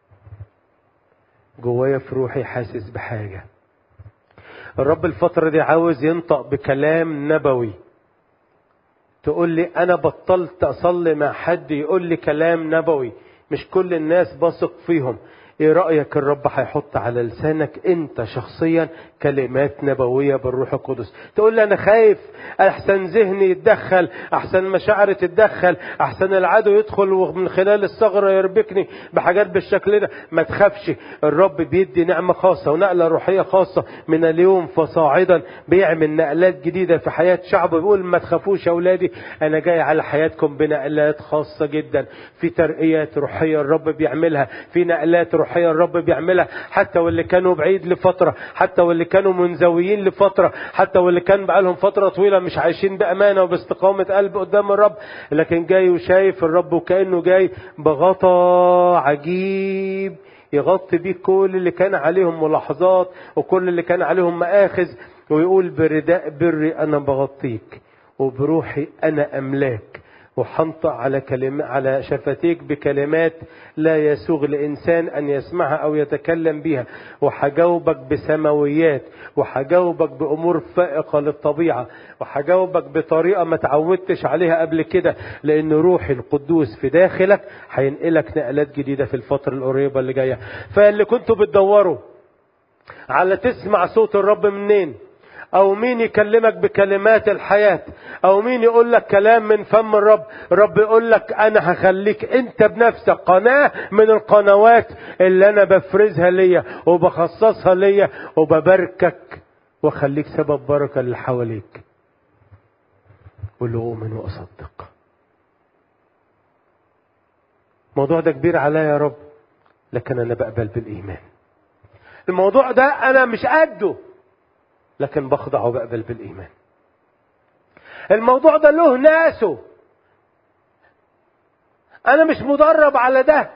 جوايا في روحي حاسس بحاجة الرب الفترة دي عاوز ينطق بكلام نبوي تقول لي أنا بطلت أصلي مع حد يقول لي كلام نبوي مش كل الناس بثق فيهم ايه رأيك الرب هيحط على لسانك انت شخصيا كلمات نبوية بالروح القدس تقول لي انا خايف احسن ذهني يتدخل احسن مشاعري تتدخل احسن العدو يدخل ومن خلال الثغرة يربكني بحاجات بالشكل ده ما تخافش الرب بيدي نعمة خاصة ونقلة روحية خاصة من اليوم فصاعدا بيعمل نقلات جديدة في حياة شعبه بيقول ما تخافوش يا اولادي انا جاي على حياتكم بنقلات خاصة جدا في ترقيات روحية الرب بيعملها في نقلات روحية روحية الرب بيعملها حتى واللي كانوا بعيد لفترة حتى واللي كانوا منزويين لفترة حتى واللي كان بقالهم فترة طويلة مش عايشين بأمانة وباستقامة قلب قدام الرب لكن جاي وشايف الرب وكأنه جاي بغطا عجيب يغطي بيه كل اللي كان عليهم ملاحظات وكل اللي كان عليهم مآخذ ويقول برداء بري أنا بغطيك وبروحي أنا أملاك وحنطق على كلمة على شفتيك بكلمات لا يسوغ لإنسان أن يسمعها أو يتكلم بها وحجاوبك بسماويات وحجاوبك بأمور فائقة للطبيعة وحجاوبك بطريقة ما تعودتش عليها قبل كده لأن روحي القدوس في داخلك هينقلك نقلات جديدة في الفترة القريبة اللي جاية فاللي كنتوا بتدوروا على تسمع صوت الرب منين او مين يكلمك بكلمات الحياة او مين يقول لك كلام من فم الرب الرب يقول لك انا هخليك انت بنفسك قناة من القنوات اللي انا بفرزها ليا وبخصصها ليا وبباركك واخليك سبب بركة اللي حواليك قول له اؤمن واصدق الموضوع ده كبير عليا يا رب لكن انا بقبل بالايمان الموضوع ده انا مش قده لكن بخضع وبقبل بالإيمان الموضوع ده له ناسه أنا مش مدرب على ده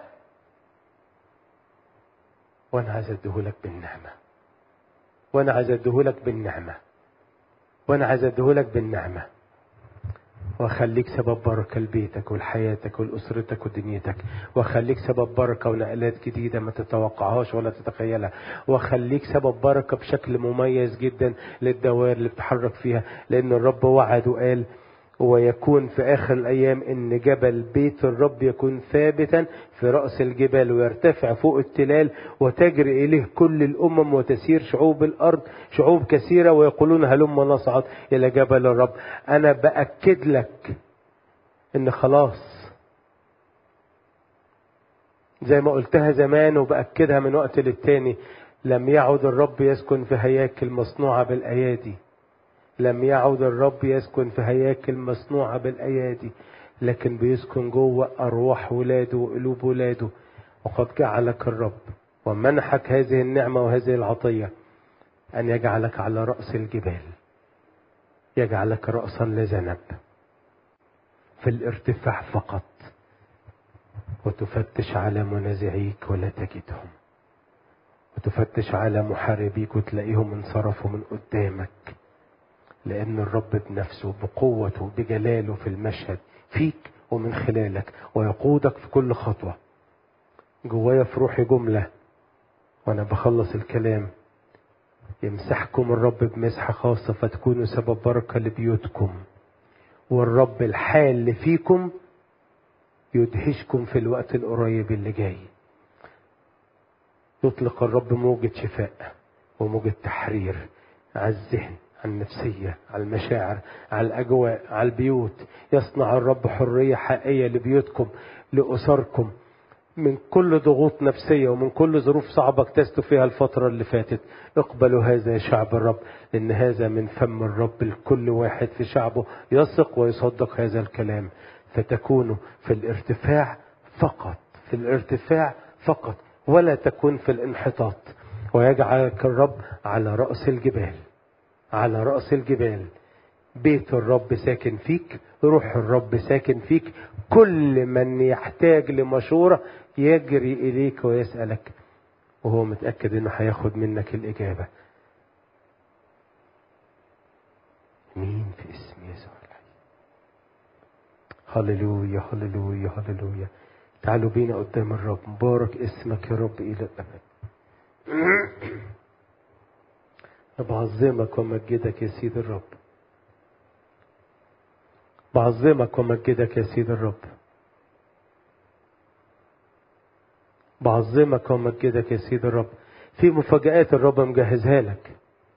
وأنا عايز أديهولك بالنعمة وأنا عايز أديهولك بالنعمة وأنا عايز أديهولك بالنعمة واخليك سبب بركة لبيتك ولحياتك ولأسرتك ودنيتك واخليك سبب بركة ونقلات جديدة ما تتوقعهاش ولا تتخيلها واخليك سبب بركة بشكل مميز جدا للدوائر اللي بتحرك فيها لأن الرب وعد وقال ويكون في آخر الأيام إن جبل بيت الرب يكون ثابتا في رأس الجبال ويرتفع فوق التلال وتجري إليه كل الأمم وتسير شعوب الأرض شعوب كثيرة ويقولون هلم نصعد إلى جبل الرب أنا بأكد لك إن خلاص زي ما قلتها زمان وبأكدها من وقت للتاني لم يعد الرب يسكن في هياكل مصنوعة بالأيادي لم يعد الرب يسكن في هياكل مصنوعة بالأيادي لكن بيسكن جوه أرواح ولاده وقلوب ولاده وقد جعلك الرب ومنحك هذه النعمة وهذه العطية أن يجعلك على رأس الجبال يجعلك رأسا لذنب في الارتفاع فقط وتفتش على منازعيك ولا تجدهم وتفتش على محاربيك وتلاقيهم انصرفوا من قدامك لأن الرب بنفسه بقوته بجلاله في المشهد فيك ومن خلالك ويقودك في كل خطوة جوايا في روحي جملة وأنا بخلص الكلام يمسحكم الرب بمسحة خاصة فتكونوا سبب بركة لبيوتكم والرب الحال اللي فيكم يدهشكم في الوقت القريب اللي جاي يطلق الرب موجة شفاء وموجة تحرير على الذهن على النفسية على المشاعر على الأجواء على البيوت يصنع الرب حرية حقيقية لبيوتكم لأسركم من كل ضغوط نفسية ومن كل ظروف صعبة اكتستوا فيها الفترة اللي فاتت اقبلوا هذا يا شعب الرب لأن هذا من فم الرب لكل واحد في شعبه يثق ويصدق هذا الكلام فتكونوا في الارتفاع فقط في الارتفاع فقط ولا تكون في الانحطاط ويجعلك الرب على رأس الجبال على رأس الجبال بيت الرب ساكن فيك روح الرب ساكن فيك كل من يحتاج لمشورة يجري إليك ويسألك وهو متأكد إنه هياخد منك الإجابة مين في اسم يسوع الحي هللويا هللويا هللويا تعالوا بينا قدام الرب مبارك اسمك يا رب إلى الأبد بعظمك ومجدك يا سيد الرب بعظمك ومجدك يا سيد الرب بعظمك ومجدك يا سيد الرب في مفاجآت الرب مجهزها لك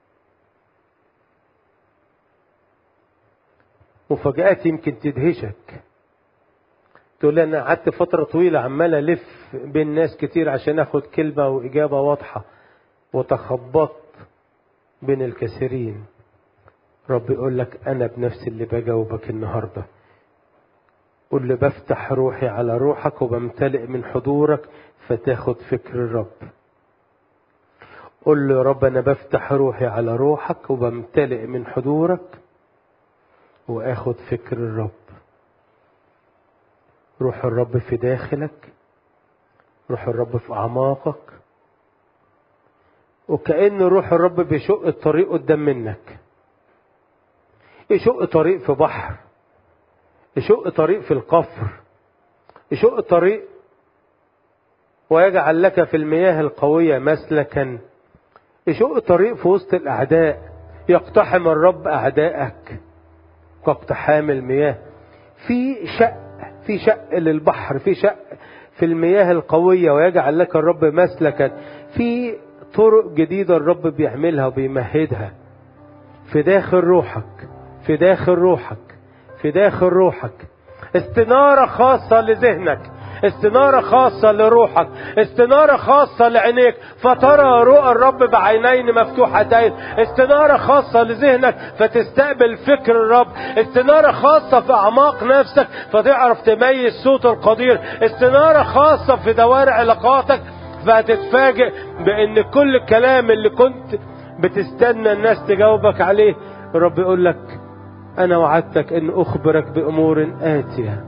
مفاجآت يمكن تدهشك تقول لي انا قعدت فتره طويله عمال الف بين ناس كتير عشان اخد كلمه واجابه واضحه وتخبطت بين الكثيرين رب يقول لك انا بنفسي اللي بجاوبك النهارده قل له بفتح روحي على روحك وبمتلئ من حضورك فتاخد فكر الرب قل له يا رب انا بفتح روحي على روحك وبمتلئ من حضورك واخد فكر الرب روح الرب في داخلك روح الرب في أعماقك وكأن روح الرب بيشق الطريق قدام منك يشق طريق في بحر يشق طريق في القفر يشق طريق ويجعل لك في المياه القوية مسلكا يشق طريق في وسط الأعداء يقتحم الرب أعدائك كاقتحام المياه في شق في شق للبحر في شق في المياه القوية ويجعل لك الرب مسلكا في طرق جديدة الرب بيعملها وبيمهدها في داخل روحك في داخل روحك في داخل روحك استنارة خاصة لذهنك استنارة خاصة لروحك استنارة خاصة لعينيك فترى رؤى الرب بعينين مفتوحتين استنارة خاصة لذهنك فتستقبل فكر الرب استنارة خاصة في أعماق نفسك فتعرف تميز صوت القدير استنارة خاصة في دوائر علاقاتك فهتتفاجئ بأن كل الكلام اللي كنت بتستنى الناس تجاوبك عليه الرب يقول لك أنا وعدتك أن أخبرك بأمور آتية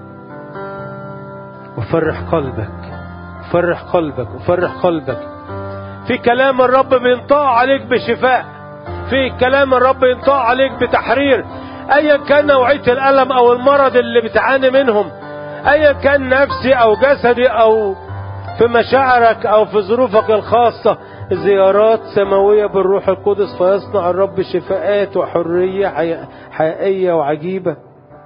وفرح قلبك فرح قلبك وفرح قلبك في كلام الرب بينطق عليك بشفاء في كلام الرب ينطق عليك بتحرير ايا كان نوعيه الالم او المرض اللي بتعاني منهم ايا كان نفسي او جسدي او في مشاعرك او في ظروفك الخاصه زيارات سماويه بالروح القدس فيصنع الرب شفاءات وحريه حقيقيه وعجيبه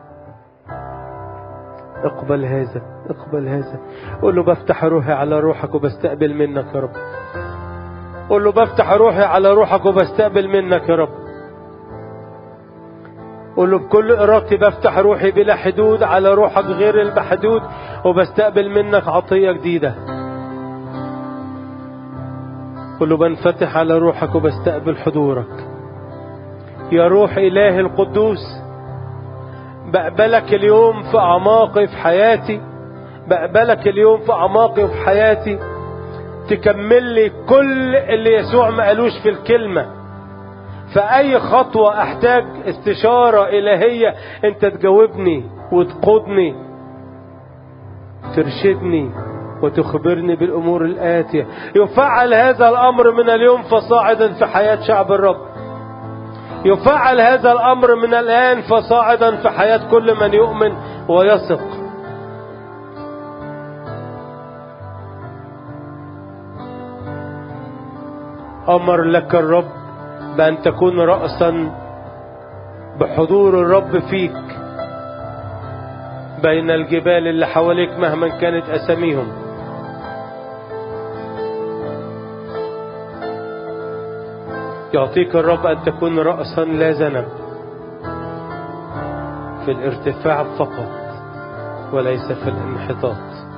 اقبل هذا اقبل هذا قول له بفتح روحي على روحك وبستقبل منك يا رب قول له بفتح روحي على روحك وبستقبل منك يا رب قول له بكل إرادتي بفتح روحي بلا حدود على روحك غير المحدود وبستقبل منك عطية جديدة قول له بنفتح على روحك وبستقبل حضورك يا روح إله القدوس بقبلك اليوم في أعماقي في حياتي بقبلك اليوم في أعماقي وفي حياتي تكمل لي كل اللي يسوع ما قالوش في الكلمة فأي خطوة أحتاج استشارة إلهية أنت تجاوبني وتقودني ترشدني وتخبرني بالأمور الآتية يفعل هذا الأمر من اليوم فصاعدا في حياة شعب الرب يفعل هذا الأمر من الآن فصاعدا في حياة كل من يؤمن ويثق أمر لك الرب بأن تكون رأسا بحضور الرب فيك بين الجبال اللي حواليك مهما كانت أساميهم يعطيك الرب أن تكون رأسا لا ذنب في الارتفاع فقط وليس في الانحطاط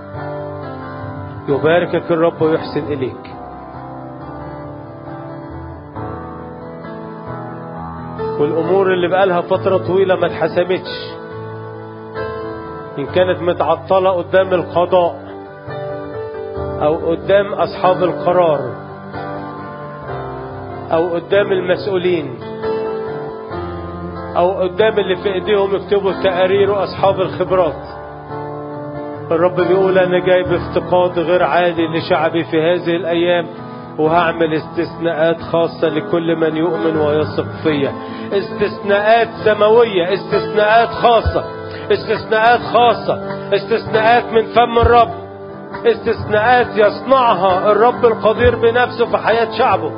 يباركك الرب ويحسن إليك والأمور اللي بقالها فترة طويلة ما اتحسمتش إن كانت متعطلة قدام القضاء أو قدام أصحاب القرار أو قدام المسؤولين أو قدام اللي في إيديهم يكتبوا التقارير وأصحاب الخبرات الرب بيقول أنا جاي بافتقاد غير عادي لشعبي في هذه الأيام وهعمل استثناءات خاصة لكل من يؤمن ويثق فيا استثناءات سماوية استثناءات خاصة استثناءات خاصة استثناءات من فم الرب استثناءات يصنعها الرب القدير بنفسه في حياة شعبه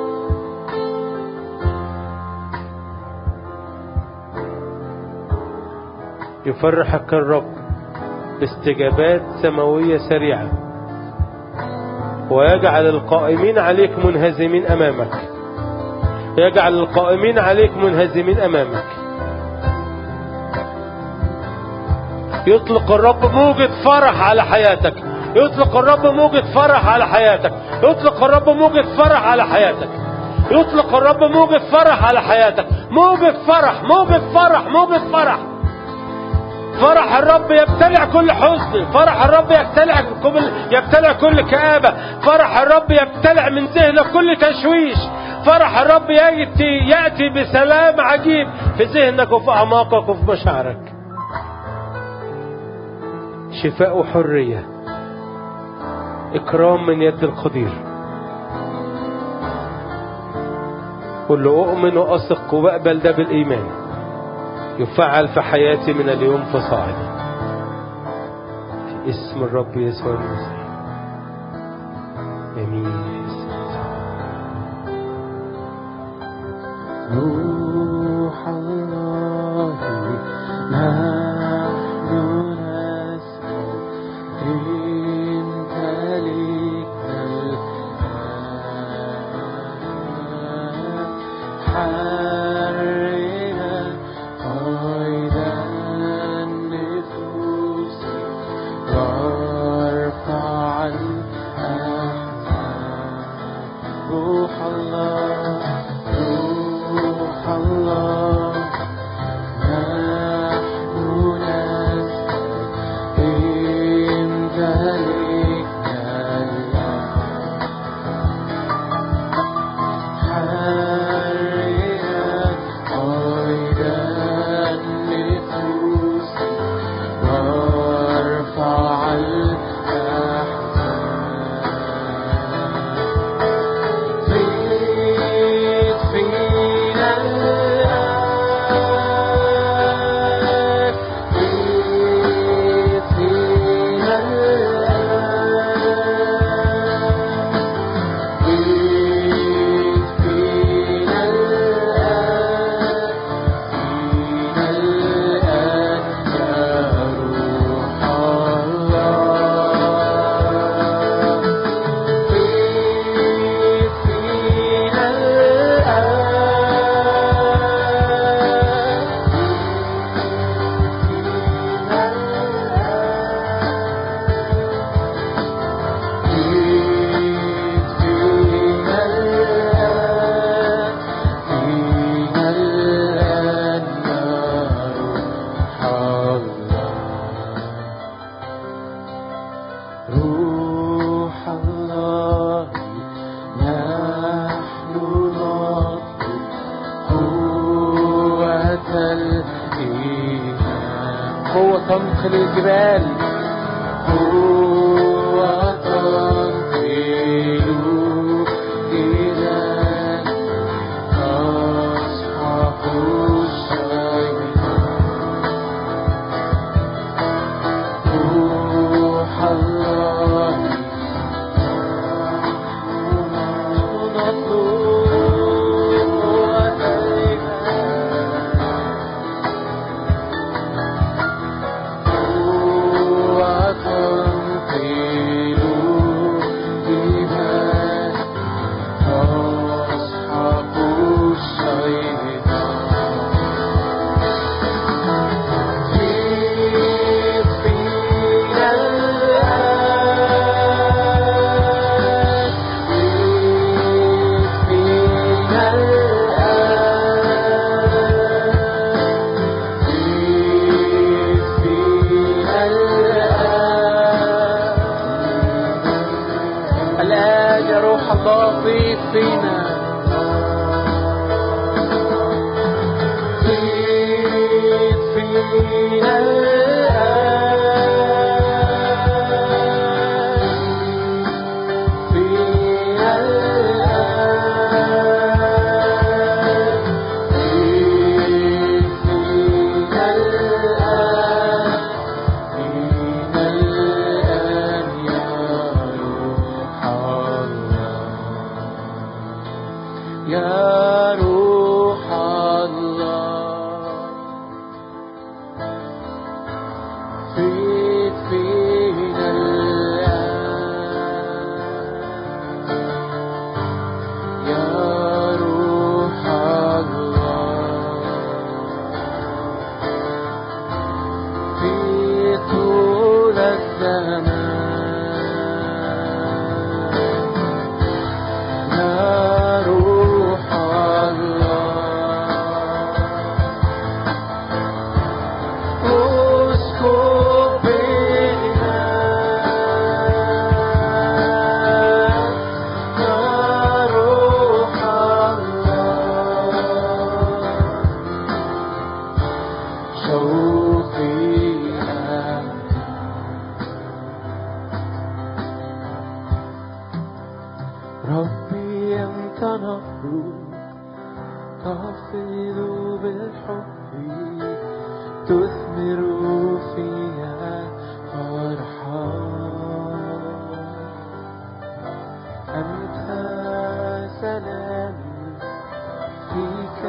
يفرحك الرب باستجابات سماوية سريعة ويجعل القائمين عليك منهزمين أمامك يجعل القائمين عليك منهزمين أمامك يطلق الرب موجة فرح على حياتك يطلق الرب موجة فرح على حياتك يطلق الرب موجة فرح على حياتك يطلق الرب موجة فرح على حياتك موجة فرح موجة فرح موجة فرح فرح الرب يبتلع كل حزن فرح الرب يبتلع كل يبتلع كل كآبة فرح الرب يبتلع من ذهنك كل تشويش فرح الرب يأتي يأتي بسلام عجيب في ذهنك وفي أعماقك وفي مشاعرك شفاء وحرية إكرام من يد القدير قل له أؤمن وأثق وبقبل ده بالإيمان يفعل في حياتي من اليوم فصاعدا في اسم الرب يسوع المسيح امين في اسم روح الله نحن نسأل امتلكنا الآن حرنا قيد النفوس وارفع الأحزان روح الله روح الله نحن نسأل امتلكنا الآن حرنا قيد النفوس وارفع الأحزان زيد فينا الآن زيد فينا الآن زيد فينا الآن فينا الآن يا روح الله زيد فينا روح الله نحن نطلب قوة الإيمان قوة تنقل الجبال قوة تنقل الجبال تسحق الشيطان روح الله نطلب قوة الإيمان قوة تنقل الجبال تسحق الشيطان زيد فينا الآن زيد فينا الآن زيد فينا الآن الآن يا روح الله زيد فينا زيد فينا الآن فينا الآن زيد فينا الآن يا روح الله فيك فينا الآن يا روح الله في طول الزمان يا روح الله اسكب بنا يا روح الله شوقي أنت ربي أنت نهر تفيض بالحب تثمر فيها فرحا أنت سلام فيك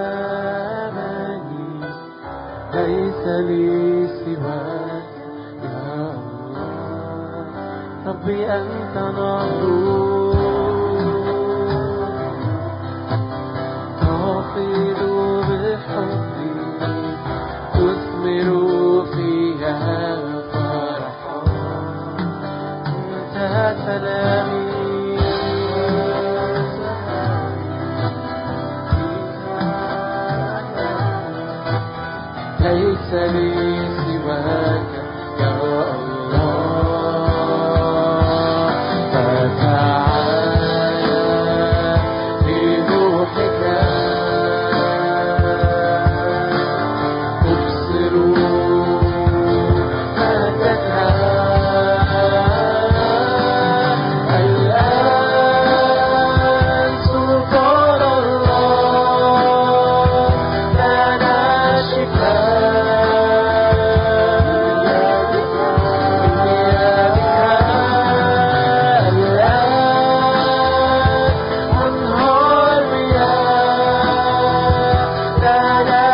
أماني ليس لي سواك يا الله ربي أنت نهر تفيض بالحب تثمر فيها فرحا أنت سلامي ليس لي سواك يا الله فتعالى بروحك أبصر مجدك الآن سلطان الله لنا شفاء بيدك الآن أنهار مياه لنا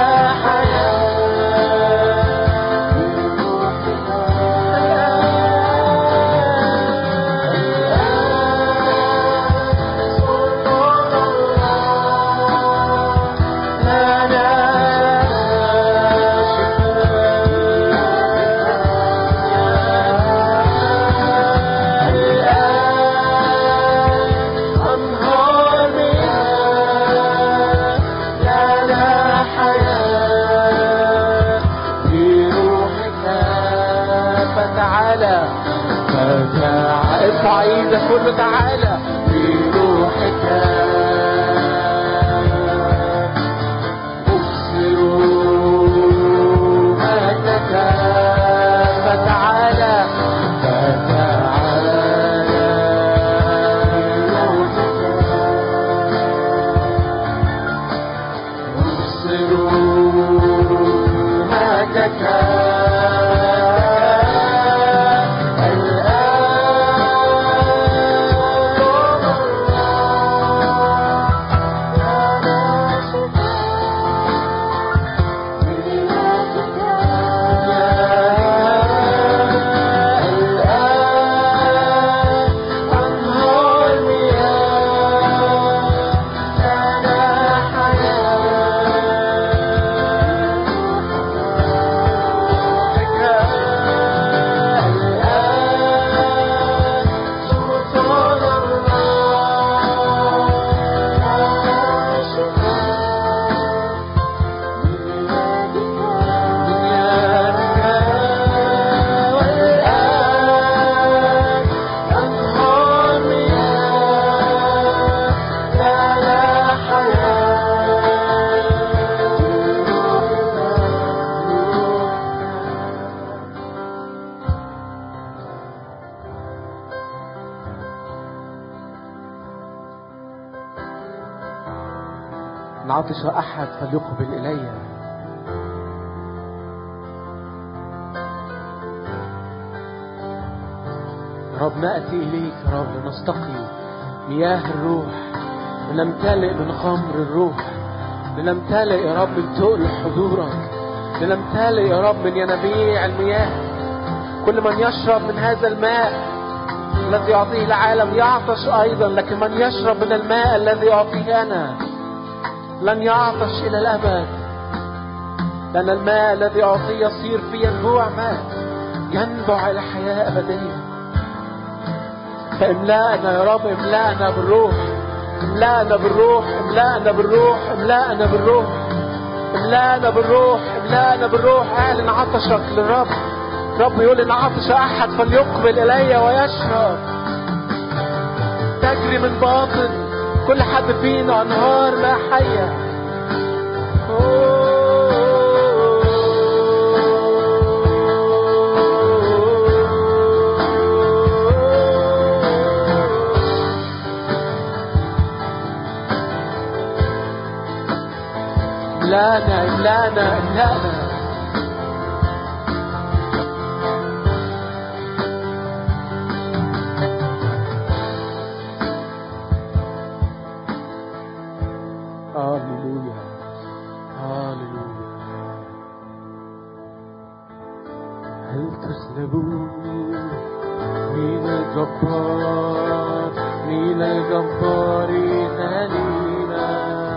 فتعالى فتعالى ارفع ايدك قول له تعالى بروحك أبصر مجدك فتعالى فتعالى أبصر مجدك إن عطش أحد فليقبل إلي رب نأتي إليك يا رب لنستقي مياه الروح لنمتلئ من خمر الروح لنمتلئ يا رب من تقل حضورك لنمتلئ يا رب من ينابيع المياه كل من يشرب من هذا الماء الذي يعطيه العالم يعطش أيضا لكن من يشرب من الماء الذي أعطيه أنا لن يعطش إلى الأبد لأن الماء الذي أعطيه يصير في ينبوع ماء ينبع إلى حياة أبدية فاملأنا يا رب املأنا بالروح املأنا بالروح املأنا بالروح املأنا بالروح املأنا بالروح املأنا بالروح اعلن عطشك للرب رب يقول ان عطش احد فليقبل الي ويشرب تجري من باطن كل حد فينا انهار ما حيه املانا املانا املانا هاليلويا هاليلويا هل تسلبون من الجبار من الجبار ثانينا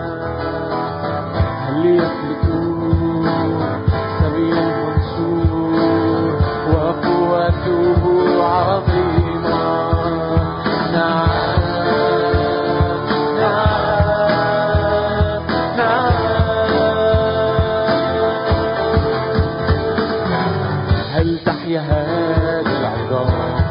هل يفلتون سبيل المنصور وقوته عظيمة نعم نعم نعم هل تحيا هذه العظام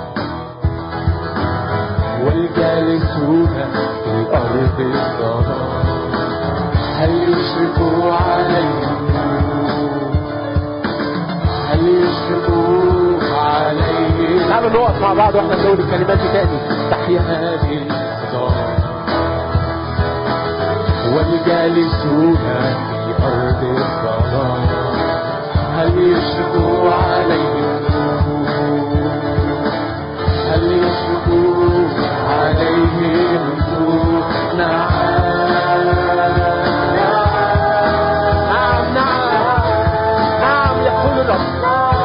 والجالسون في الأرض الظلام هل يشرق عليهم هل يشرق عليهم تعالوا نقف مع بعض واحنا نقول الكلمات دي تاني تحيا هذه العظام والجالسون في أرض الظلام هل يشرق عليهم هل يشرق عليهم نور نعم نعم نعم نعم يقول الرب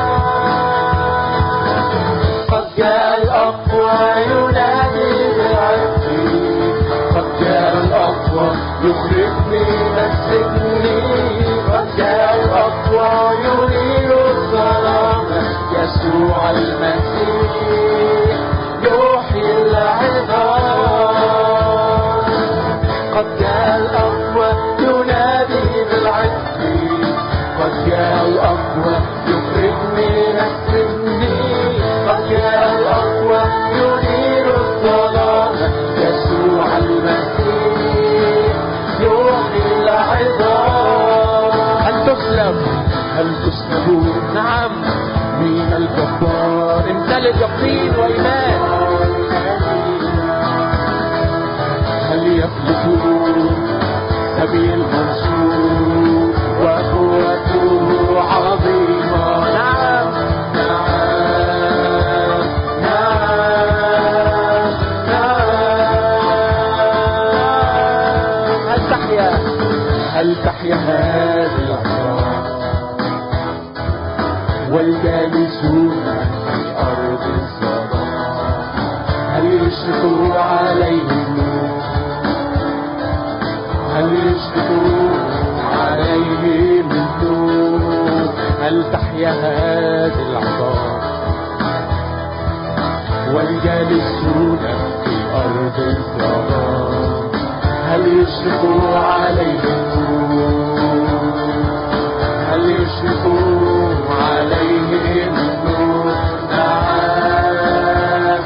قد جاء الأقوى ينادي بالعدل قد جاء الأقوى يخرجني من السجن قد جاء الأقوى يريد الظلام يسوع المسيح يحيي العظام قد جاء الأقوى ينادي بالعدل قد جاء الأقوى يخرجني من السجن قد جاء الأقوى ينير الظلام يسوع المسيح يحيي العظام هل تسلب هل تسلبون نعم من الجبار امتلئ يقين وإيمان هل يفلتون سبيل منصور وقوته عظيمة نعم نعم نعم نعم هل تحيا هل تحيا هذه العظام والجالسون في أرض الظلام هل يشرق عليهم نور هل يشرق عليهم النور هل تحيا هذه العظام والجالسون في أرض الظلام هل يشرق عليهم النور هل يشرق عليهم النور نعم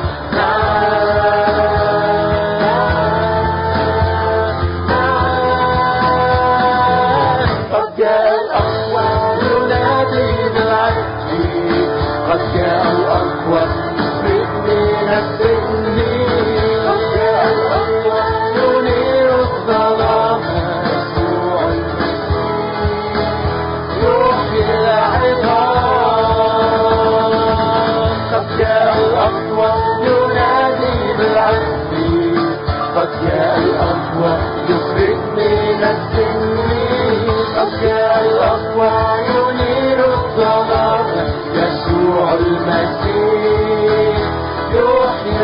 نعم قد جاء الأقوى ينادي بالعدل قد جاء الأقوى يخرج من السجن قد جاء الأقوى ينير الظلام حسني قد جاء الأقوى ينير الظلام يسوع المسيح يحيي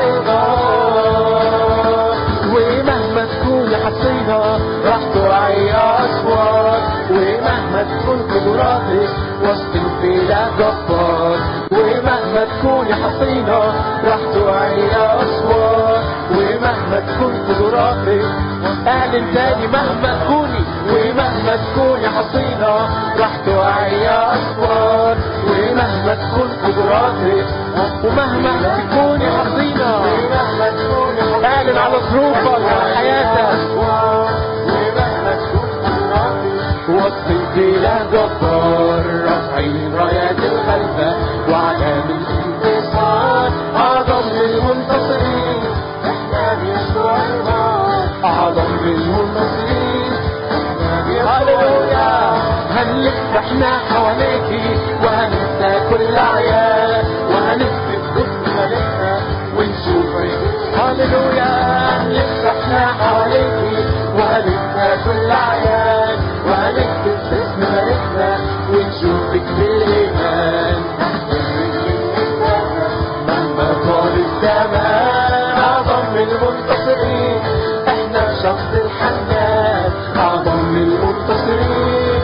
العظام ومهما تكون حصينة راح توعي أصوات ومهما تكون قدراتك وسط البلا جبار ومهما تكون حصينة راح توعي أصوات ومهما تكون قدراتك اعلن تاني مهما تكوني ومهما تكوني حصينة راح توعي أصوات ومهما تكون قدراتك ومهما تكوني حصينة ومهما تكوني اعلن على ظروفك على حياتك ومهما تكون قدراتك وسط البلا جبار رافعين رايات الخلفة وعلام الانتصار أعظم للمنتصرين احنا بيسوع النار أعظم للمنتصرين هللويا هنلف احنا حواليكي وهننسى كل عيال وهنثبت اسم ملكنا ونشوفك هللويا هنلف احنا حواليكي وهننسى كل عيال وهنكتب اسم ملكنا ونشوفك بالايمان مهما طال الزمان اعظم من المنتصرين احنا بشخص الحنان اعظم من المنتصرين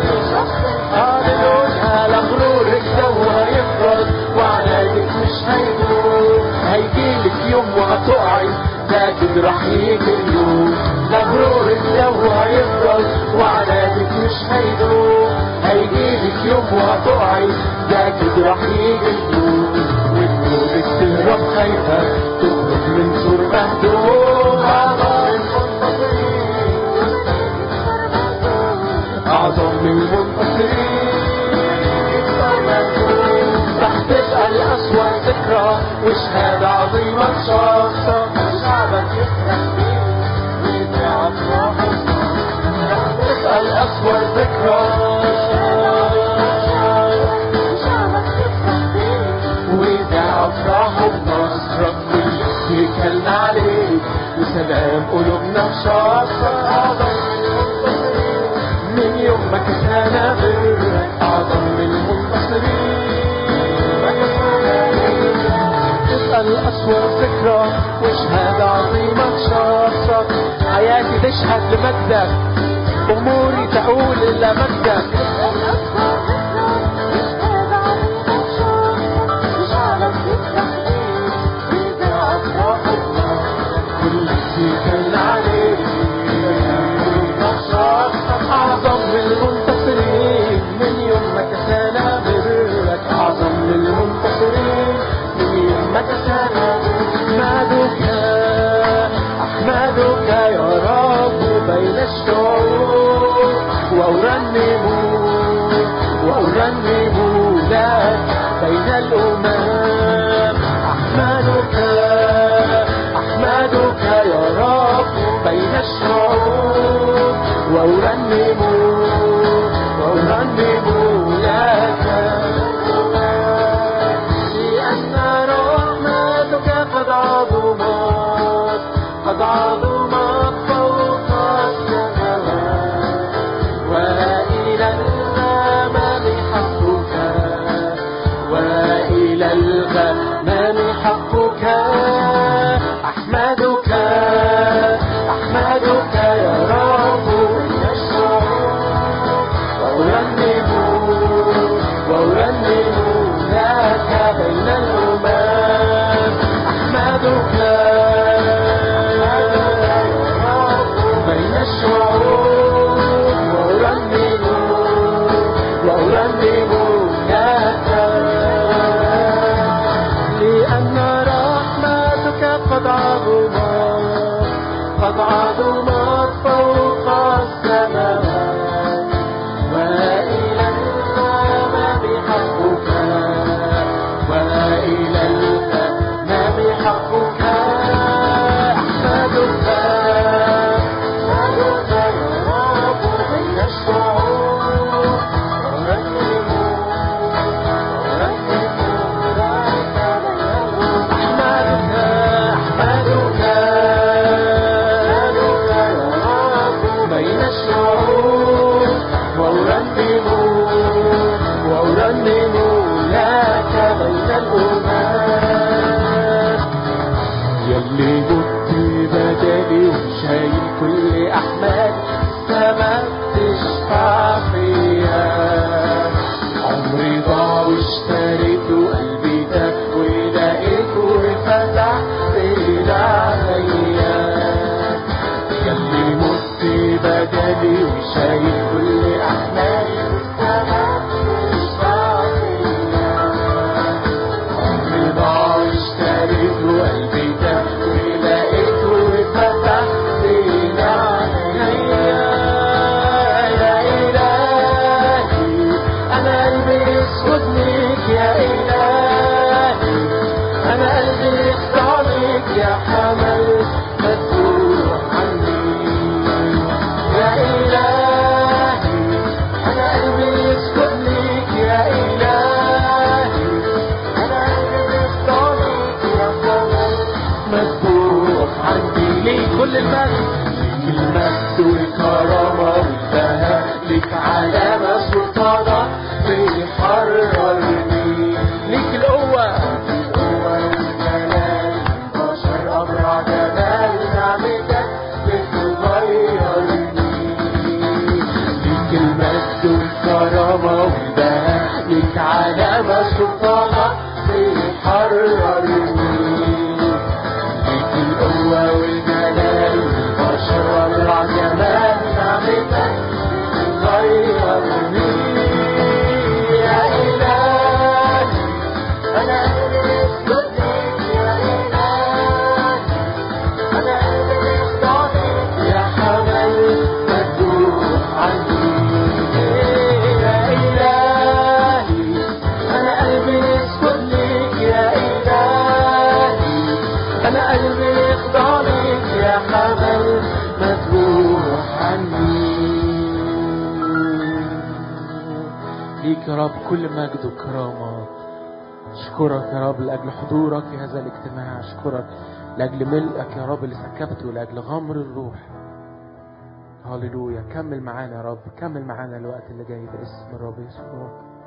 هللويا لا غرورك سوا يفرض وعنادك مش هيدوم هيجيلك يوم وهتقعي لكن راح يجي اليوم لا غرورك سوا يفرض وعنادك مش هيدوم هيجيلك يوم وهتقعي لكن راح يجي اليوم وقلوبك تهرب خايفة تخرج من سور مهدوم أعظم من المنتصرين راح تبقى الأسوأ ذكرى وشهادة عظيمة شخصة شعبك يفرح بيك ويتعب راحة راح تبقى الأسوأ ذكرى وإذا أفراح بنصرك كل يكلنا عليك وسلام قلوبنا بشاصة أعظم من يوم ما كسانا غيرك أعظم من المنتصرين تبقى الأسوأ ذكرى وشهادة عظيمة شاصة حياتي تشهد لمجدك أموري تقول إلى مجدك كل شيء كان عليك أعظم من المنتصرين من يوم ما كسانا برك أعظم من المنتصرين من يوم ما كسانا أحمدك أحمدك يا رب بين الشعوب وأرنم وأرنم لك بين الأمم أحمدك أحمدك يا رب بين الشعوب وأرنم وأرنم لك لأن رحمتك قد عظمت قد عظمت فوق السماوات وإلى الغمام حقك وإلى الغمام حقك أحمدك أحمدك يا رب من الشعوب قلبي وشايل كل أحلامي والسماء عمري ضاع اشتريت وقلبي ده ولقيته واتفتحت لعنايا يا إلهي أنا قلبي يسجد ليك يا إلهي أنا قلبي يخضع ليك يا حمل مسؤول عني يا إلهي أنا قلبي يسجد ليك يا إلهي أنا قلبي يخضع ليك يا حمل مسؤول عني ليك كل المجد ليك المجد والكرامة والبهاء ليك علامة سلطانة بيحررني ليك القوة القوة والجلال بشر أبرع جمال نعمتك بتغيرني ليك المجد والكرامة والبهاء ليك علامة سلطانة بيحررني ليك القوة والجلال والبشر أبرع جمال نعمتك بتغيرني يا إلهي أنا قلبي يسجد ليك يا إلهي أنا قلبي يخضع ليك يا حمل مفتوح عني يا إلهي أنا قلبي يسجد ليك يا إلهي أنا قلبي يخضع ليك يا حمل مفتوح عني ليك يا رب كل مجد وكرامة أشكرك يا رب لأجل حضورك في هذا الاجتماع أشكرك لأجل ملئك يا رب اللي سكبته لأجل غمر الروح هللويا كمل معانا يا رب كمل معانا الوقت اللي جاي باسم الرب يسوع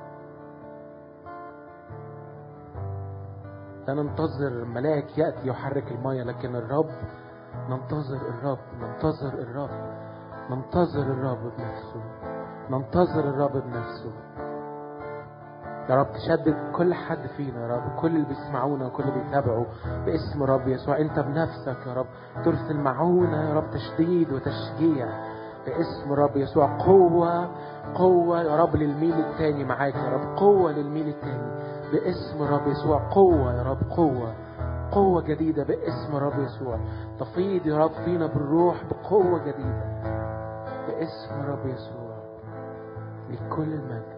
لا ننتظر ملاك يأتي يحرك المية لكن الرب ننتظر الرب ننتظر الرب ننتظر الرب بنفسه ننتظر الرب بنفسه يا رب تشدد كل حد فينا يا رب كل اللي بيسمعونا وكل اللي بيتابعوا باسم رب يسوع انت بنفسك يا رب ترسل معونا يا رب تشديد وتشجيع باسم رب يسوع قوة قوة يا رب للميل التاني معاك يا رب قوة للميل التاني باسم رب يسوع قوة يا رب قوة قوة جديدة باسم رب يسوع تفيض يا رب فينا بالروح بقوة جديدة باسم رب يسوع لكل المجد